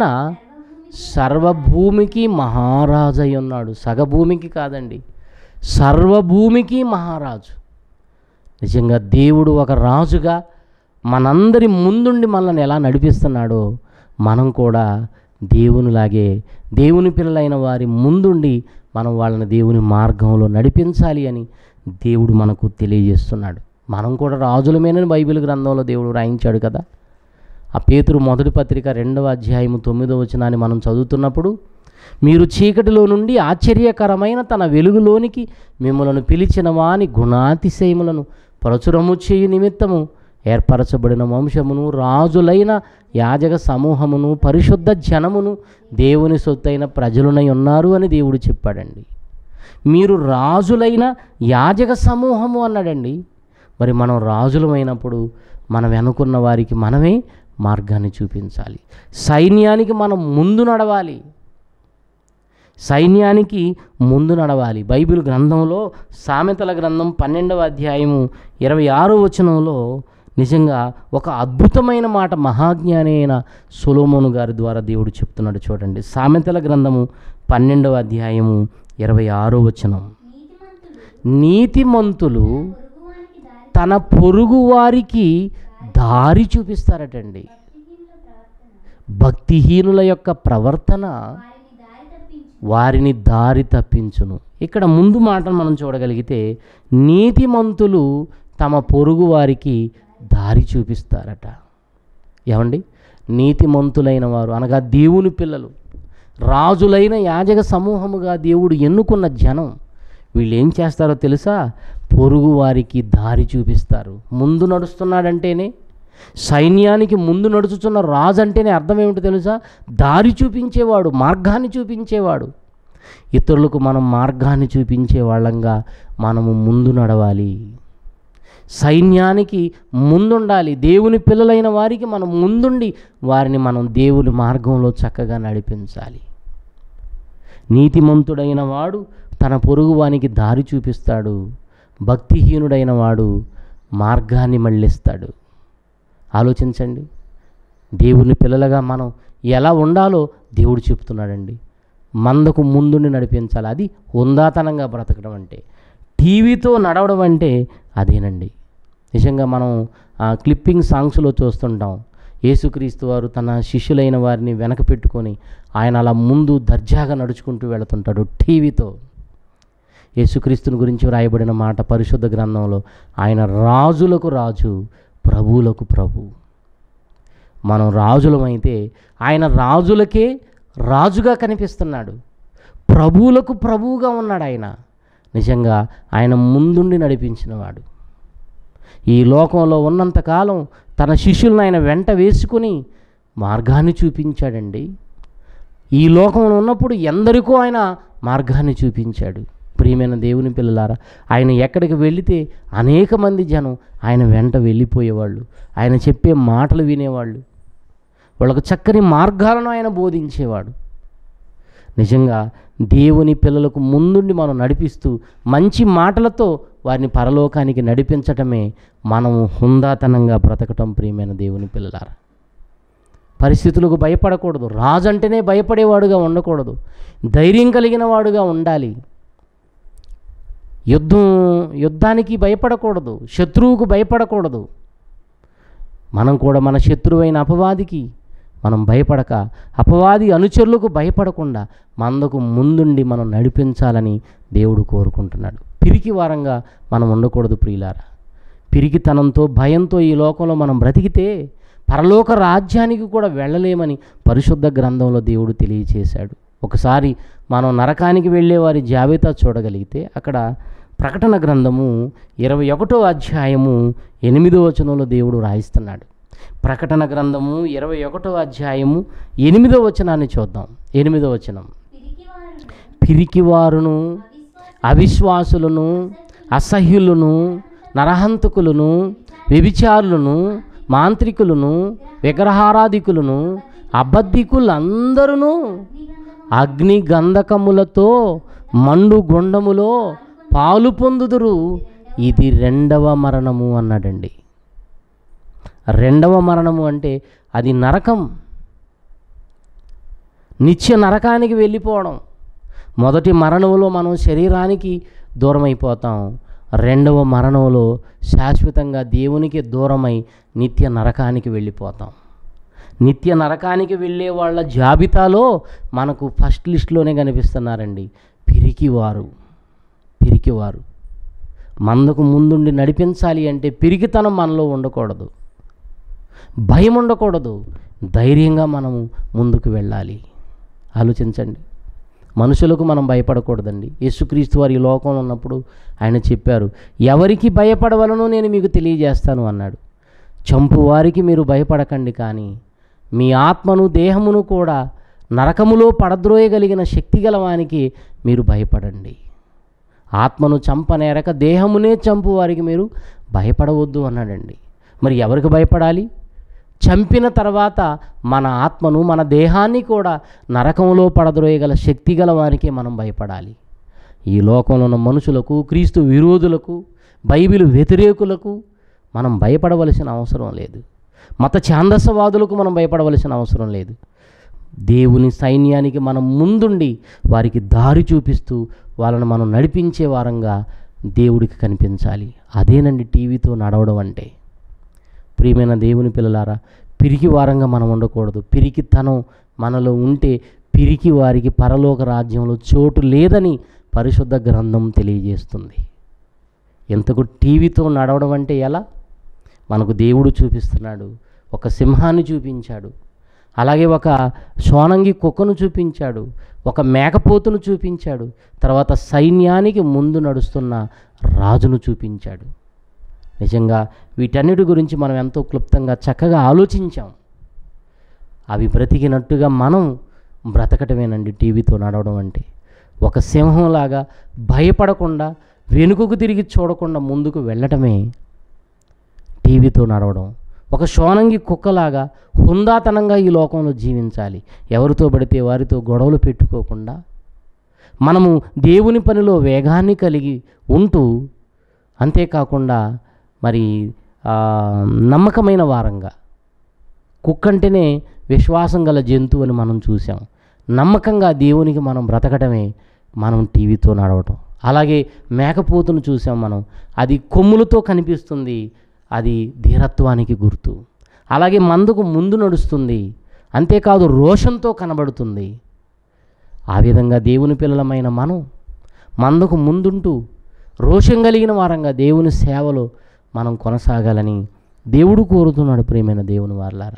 సర్వభూమికి మహారాజై ఉన్నాడు సగభూమికి కాదండి సర్వభూమికి మహారాజు నిజంగా దేవుడు ఒక రాజుగా మనందరి ముందుండి మనల్ని ఎలా నడిపిస్తున్నాడో మనం కూడా దేవునిలాగే దేవుని పిల్లలైన వారి ముందుండి మనం వాళ్ళని దేవుని మార్గంలో నడిపించాలి అని దేవుడు మనకు తెలియజేస్తున్నాడు మనం కూడా రాజులమేనని బైబిల్ గ్రంథంలో దేవుడు రాయించాడు కదా ఆ పేతురు మొదటి పత్రిక రెండవ అధ్యాయము తొమ్మిదవ వచనాన్ని మనం చదువుతున్నప్పుడు మీరు చీకటిలో నుండి ఆశ్చర్యకరమైన తన వెలుగులోనికి మిమ్మలను పిలిచిన వాని గుణాతిశయములను పరచురము చేయు నిమిత్తము ఏర్పరచబడిన వంశమును రాజులైన యాజక సమూహమును పరిశుద్ధ జనమును దేవుని సొత్తైన ప్రజలునై ఉన్నారు అని దేవుడు చెప్పాడండి మీరు రాజులైన యాజక సమూహము అన్నాడండి మరి మనం రాజులమైనప్పుడు మనం వెనుకున్న వారికి మనమే మార్గాన్ని చూపించాలి సైన్యానికి మనం ముందు నడవాలి సైన్యానికి ముందు నడవాలి బైబిల్ గ్రంథంలో సామెతల గ్రంథం పన్నెండవ అధ్యాయము ఇరవై ఆరో వచనంలో నిజంగా ఒక అద్భుతమైన మాట మహాజ్ఞాని అయిన సొలోమోను గారి ద్వారా దేవుడు చెప్తున్నాడు చూడండి సామెతల గ్రంథము పన్నెండవ అధ్యాయము ఇరవై ఆరో వచనం నీతిమంతులు తన పొరుగు వారికి దారి చూపిస్తారటండి భక్తిహీనుల యొక్క ప్రవర్తన వారిని దారి తప్పించును ఇక్కడ ముందు మాటను మనం చూడగలిగితే నీతిమంతులు తమ పొరుగు వారికి దారి చూపిస్తారట ఏమండి నీతిమంతులైన వారు అనగా దేవుని పిల్లలు రాజులైన యాజక సమూహముగా దేవుడు ఎన్నుకున్న జనం వీళ్ళు ఏం చేస్తారో తెలుసా పొరుగు వారికి దారి చూపిస్తారు ముందు నడుస్తున్నాడంటేనే సైన్యానికి ముందు నడుచుచున్న రాజు అంటేనే అర్థం ఏమిటో తెలుసా దారి చూపించేవాడు మార్గాన్ని చూపించేవాడు ఇతరులకు మనం మార్గాన్ని చూపించే వాళ్ళంగా మనము ముందు నడవాలి సైన్యానికి ముందుండాలి దేవుని పిల్లలైన వారికి మనం ముందుండి వారిని మనం దేవుని మార్గంలో చక్కగా నడిపించాలి నీతిమంతుడైన వాడు తన పొరుగు వానికి దారి చూపిస్తాడు భక్తిహీనుడైన వాడు మార్గాన్ని మళ్ళిస్తాడు ఆలోచించండి దేవుని పిల్లలుగా మనం ఎలా ఉండాలో దేవుడు చెప్తున్నాడండి మందకు ముందుండి నడిపించాలి అది హుందాతనంగా బ్రతకడం అంటే టీవీతో నడవడం అంటే అదేనండి నిజంగా మనం ఆ క్లిప్పింగ్ సాంగ్స్లో చూస్తుంటాం యేసుక్రీస్తు వారు తన శిష్యులైన వారిని వెనక పెట్టుకొని ఆయన అలా ముందు దర్జాగా నడుచుకుంటూ వెళుతుంటాడు టీవీతో యేసుక్రీస్తుని గురించి వ్రాయబడిన మాట పరిశుద్ధ గ్రంథంలో ఆయన రాజులకు రాజు ప్రభువులకు ప్రభు మనం రాజులమైతే ఆయన రాజులకే రాజుగా కనిపిస్తున్నాడు ప్రభువులకు ప్రభువుగా ఉన్నాడు ఆయన నిజంగా ఆయన ముందుండి నడిపించినవాడు ఈ లోకంలో ఉన్నంతకాలం తన శిష్యులను ఆయన వెంట వేసుకుని మార్గాన్ని చూపించాడండి ఈ లోకంలో ఉన్నప్పుడు ఎందరికో ఆయన మార్గాన్ని చూపించాడు ప్రియమైన దేవుని పిల్లలారా ఆయన ఎక్కడికి వెళితే అనేక మంది జనం ఆయన వెంట వెళ్ళిపోయేవాళ్ళు ఆయన చెప్పే మాటలు వినేవాళ్ళు వాళ్ళకు చక్కని మార్గాలను ఆయన బోధించేవాడు నిజంగా దేవుని పిల్లలకు ముందుండి మనం నడిపిస్తూ మంచి మాటలతో వారిని పరలోకానికి నడిపించటమే మనము హుందాతనంగా బ్రతకటం ప్రియమైన దేవుని పిల్లలారా పరిస్థితులకు భయపడకూడదు రాజు అంటేనే భయపడేవాడుగా ఉండకూడదు ధైర్యం కలిగిన వాడుగా ఉండాలి యుద్ధం యుద్ధానికి భయపడకూడదు శత్రువుకు భయపడకూడదు మనం కూడా మన శత్రువైన అపవాదికి మనం భయపడక అపవాది అనుచరులకు భయపడకుండా మందకు ముందుండి మనం నడిపించాలని దేవుడు కోరుకుంటున్నాడు పిరికి వారంగా మనం ఉండకూడదు ప్రియులారా పిరికితనంతో భయంతో ఈ లోకంలో మనం బ్రతికితే పరలోక రాజ్యానికి కూడా వెళ్ళలేమని పరిశుద్ధ గ్రంథంలో దేవుడు తెలియచేశాడు ఒకసారి మనం నరకానికి వెళ్ళే వారి జాబితా చూడగలిగితే అక్కడ ప్రకటన గ్రంథము ఇరవై ఒకటో అధ్యాయము ఎనిమిదో వచనంలో దేవుడు రాయిస్తున్నాడు ప్రకటన గ్రంథము ఇరవై ఒకటో అధ్యాయము ఎనిమిదో వచనాన్ని చూద్దాం ఎనిమిదో వచనం పిరికివారును అవిశ్వాసులను అసహ్యులను నరహంతకులను వ్యభిచారులను మాంత్రికులను విగ్రహారాధికులను అబద్ధికులందరూ అగ్ని గంధకములతో మండు గుండములో పాలు పొందుదురు ఇది రెండవ మరణము అన్నాడండి రెండవ మరణము అంటే అది నరకం నిత్య నరకానికి వెళ్ళిపోవడం మొదటి మరణంలో మనం శరీరానికి దూరం అయిపోతాం రెండవ మరణంలో శాశ్వతంగా దేవునికి దూరమై నిత్య నరకానికి వెళ్ళిపోతాం నిత్య నరకానికి వెళ్ళే వాళ్ళ జాబితాలో మనకు ఫస్ట్ లిస్ట్లోనే కనిపిస్తున్నారండి పిరికివారు పిరికివారు మందకు ముందుండి నడిపించాలి అంటే పిరికితనం మనలో ఉండకూడదు భయం ఉండకూడదు ధైర్యంగా మనము ముందుకు వెళ్ళాలి ఆలోచించండి మనుషులకు మనం భయపడకూడదండి యేసుక్రీస్తు వారి ఈ లోకంలో ఉన్నప్పుడు ఆయన చెప్పారు ఎవరికి భయపడవలనో నేను మీకు తెలియజేస్తాను అన్నాడు చంపు వారికి మీరు భయపడకండి కానీ మీ ఆత్మను దేహమును కూడా నరకములో పడద్రోయగలిగిన శక్తి గలవానికి మీరు భయపడండి ఆత్మను చంపనేరక దేహమునే చంపు వారికి మీరు భయపడవద్దు అన్నాడండి మరి ఎవరికి భయపడాలి చంపిన తర్వాత మన ఆత్మను మన దేహాన్ని కూడా నరకంలో పడద్రోయగల శక్తి గల వారికి మనం భయపడాలి ఈ లోకంలో ఉన్న మనుషులకు క్రీస్తు విరోధులకు బైబిల్ వ్యతిరేకులకు మనం భయపడవలసిన అవసరం లేదు మత ఛాందసవాదులకు మనం భయపడవలసిన అవసరం లేదు దేవుని సైన్యానికి మనం ముందుండి వారికి దారి చూపిస్తూ వాళ్ళను మనం నడిపించే వారంగా దేవుడికి కనిపించాలి అదేనండి టీవీతో నడవడం అంటే ప్రియమైన దేవుని పిల్లలారా పిరికి వారంగా మనం ఉండకూడదు పిరికితనం మనలో ఉంటే పిరికి వారికి పరలోక రాజ్యంలో చోటు లేదని పరిశుద్ధ గ్రంథం తెలియజేస్తుంది ఎంతకు టీవీతో నడవడం అంటే ఎలా మనకు దేవుడు చూపిస్తున్నాడు ఒక సింహాన్ని చూపించాడు అలాగే ఒక సోనంగి కుక్కను చూపించాడు ఒక మేకపోతును చూపించాడు తర్వాత సైన్యానికి ముందు నడుస్తున్న రాజును చూపించాడు నిజంగా వీటన్నిటి గురించి మనం ఎంతో క్లుప్తంగా చక్కగా ఆలోచించాం అవి బ్రతికినట్టుగా మనం బ్రతకటమేనండి టీవీతో నడవడం అంటే ఒక సింహంలాగా భయపడకుండా వెనుకకు తిరిగి చూడకుండా ముందుకు వెళ్ళటమే టీవీతో నడవడం ఒక సోనంగి కుక్కలాగా హుందాతనంగా ఈ లోకంలో జీవించాలి ఎవరితో పడితే వారితో గొడవలు పెట్టుకోకుండా మనము దేవుని పనిలో వేగాన్ని కలిగి ఉంటూ అంతేకాకుండా మరి ఆ, నమ్మకమైన వారంగా కుక్కంటేనే విశ్వాసం గల జంతువు అని మనం చూసాం నమ్మకంగా దేవునికి మనం బ్రతకటమే మనం టీవీతో నడవటం అలాగే మేకపోతును చూసాం మనం అది కొమ్ములతో కనిపిస్తుంది అది ధీరత్వానికి గుర్తు అలాగే మందుకు ముందు నడుస్తుంది అంతేకాదు రోషంతో కనబడుతుంది ఆ విధంగా దేవుని పిల్లలమైన మనం మందుకు ముందుంటూ రోషం కలిగిన వారంగా దేవుని సేవలో మనం కొనసాగాలని దేవుడు కోరుతున్నాడు ప్రియమైన దేవుని వారలారా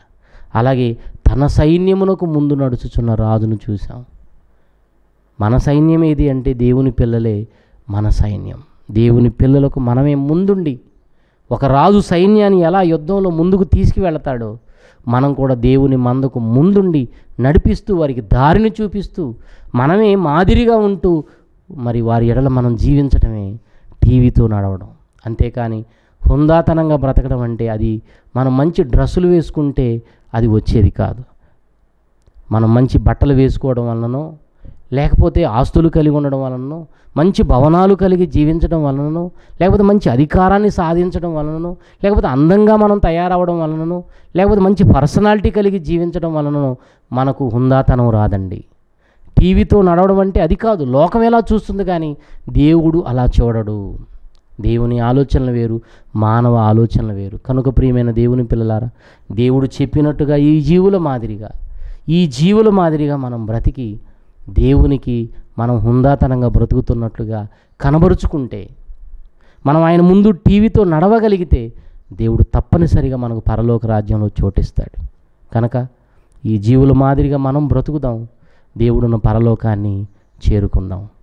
అలాగే తన సైన్యమునకు ముందు నడుచుచున్న రాజును చూసాం మన సైన్యం ఏది అంటే దేవుని పిల్లలే మన సైన్యం దేవుని పిల్లలకు మనమే ముందుండి ఒక రాజు సైన్యాన్ని ఎలా యుద్ధంలో ముందుకు తీసుకువెళతాడో మనం కూడా దేవుని మందకు ముందుండి నడిపిస్తూ వారికి దారిని చూపిస్తూ మనమే మాదిరిగా ఉంటూ మరి వారి ఎడల మనం జీవించడమే టీవీతో నడవడం అంతేకాని హుందాతనంగా బ్రతకడం అంటే అది మనం మంచి డ్రెస్సులు వేసుకుంటే అది వచ్చేది కాదు మనం మంచి బట్టలు వేసుకోవడం వలననో లేకపోతే ఆస్తులు కలిగి ఉండడం వలననో మంచి భవనాలు కలిగి జీవించడం వలననో లేకపోతే మంచి అధికారాన్ని సాధించడం వలననో లేకపోతే అందంగా మనం తయారవడం వలననో లేకపోతే మంచి పర్సనాలిటీ కలిగి జీవించడం వలననో మనకు హుందాతనం రాదండి టీవీతో నడవడం అంటే అది కాదు లోకం ఎలా చూస్తుంది కానీ దేవుడు అలా చూడడు దేవుని ఆలోచనలు వేరు మానవ ఆలోచనలు వేరు కనుక ప్రియమైన దేవుని పిల్లలారా దేవుడు చెప్పినట్టుగా ఈ జీవుల మాదిరిగా ఈ జీవుల మాదిరిగా మనం బ్రతికి దేవునికి మనం హుందాతనంగా బ్రతుకుతున్నట్లుగా కనబరుచుకుంటే మనం ఆయన ముందు టీవీతో నడవగలిగితే దేవుడు తప్పనిసరిగా మనకు పరలోక రాజ్యంలో చోటిస్తాడు కనుక ఈ జీవుల మాదిరిగా మనం బ్రతుకుదాం దేవుడున్న పరలోకాన్ని చేరుకుందాం